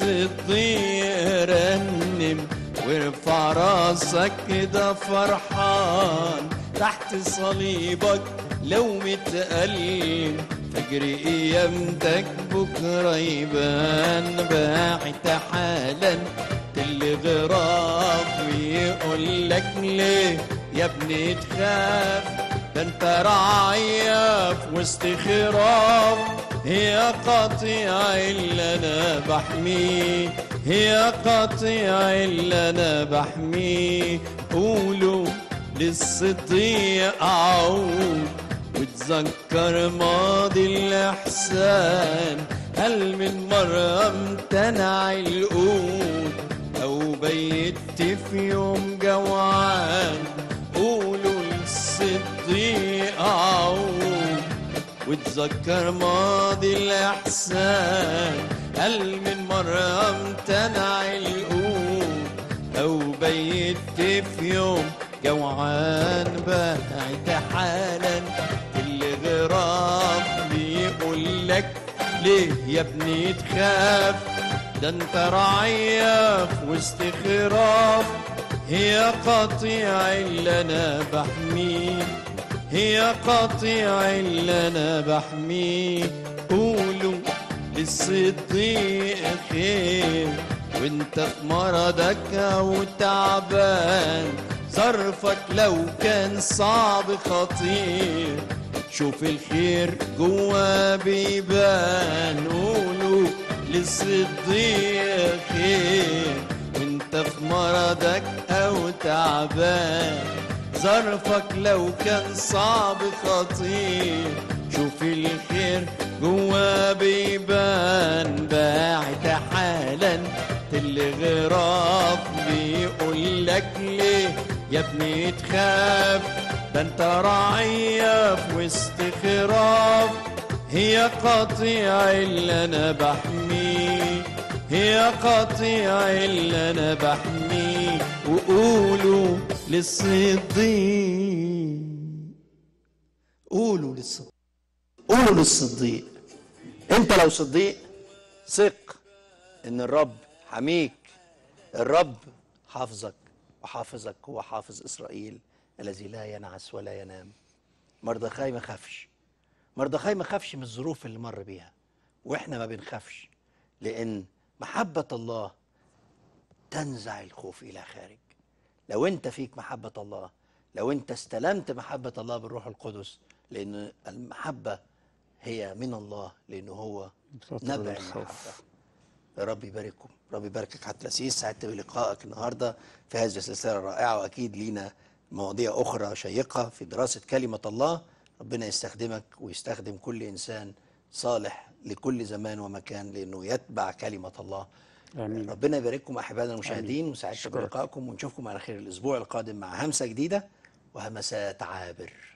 للصديق رنم وارفع راسك كده فرحان تحت صليبك لو متألم تجري ايامتك بكره يبان باعت حالا الغراب ويقول لك ليه يا ابني تخاف ده انت رعية في وسط خراف هي قطيع اللي انا بحميه هي قطيع اللي انا بحميه قولوا للصديق عود وتذكر ماضي الإحسان هل من مرة امتنع القوت أو بيت في يوم جوعان قولوا للصديق عود وتذكر ماضي الإحسان هل من مرة امتنع القوت أو بيت في يوم جوعان باعت حالا الغراب بيقول لك ليه يا ابني تخاف ده انت رعية في وسط خراف هي قطيع اللي انا بحميه هي قطيع اللي انا بحميه قولوا للصديق خير وانت في مرضك او تعبان ظرفك لو كان صعب خطير شوف الخير جوا بيبان قولوا للصديق خير وانت في مرضك او تعبان ظرفك لو كان صعب خطير شوف الخير جوا بيبان باعت حالا الغراب بيقول لك ليه يا ابني تخاف ده انت رعية في وسط خراف هي قطيع اللي انا بحميه هي قطيع اللي انا بحميه وقولوا للصديق قولوا للصديق قولوا للصديق انت لو صديق ثق ان الرب حميك الرب حافظك وحافظك هو حافظ اسرائيل الذي لا ينعس ولا ينام مردخاي ما خافش مردخاي ما خافش من الظروف اللي مر بيها واحنا ما بنخافش لان محبه الله تنزع الخوف الى خارج لو انت فيك محبه الله لو انت استلمت محبه الله بالروح القدس لان المحبه هي من الله لانه هو بتطرد نبع الخوف. المحبه يا رب يبارككم رب يباركك حتى الأسيس سعدت بلقائك النهارده في هذه السلسله الرائعه واكيد لينا مواضيع اخرى شيقه في دراسه كلمه الله ربنا يستخدمك ويستخدم كل انسان صالح لكل زمان ومكان لانه يتبع كلمه الله آمين. ربنا يبارككم احبائنا المشاهدين وسعدت أشكرك. بلقائكم ونشوفكم على خير الاسبوع القادم مع همسه جديده وهمسات عابر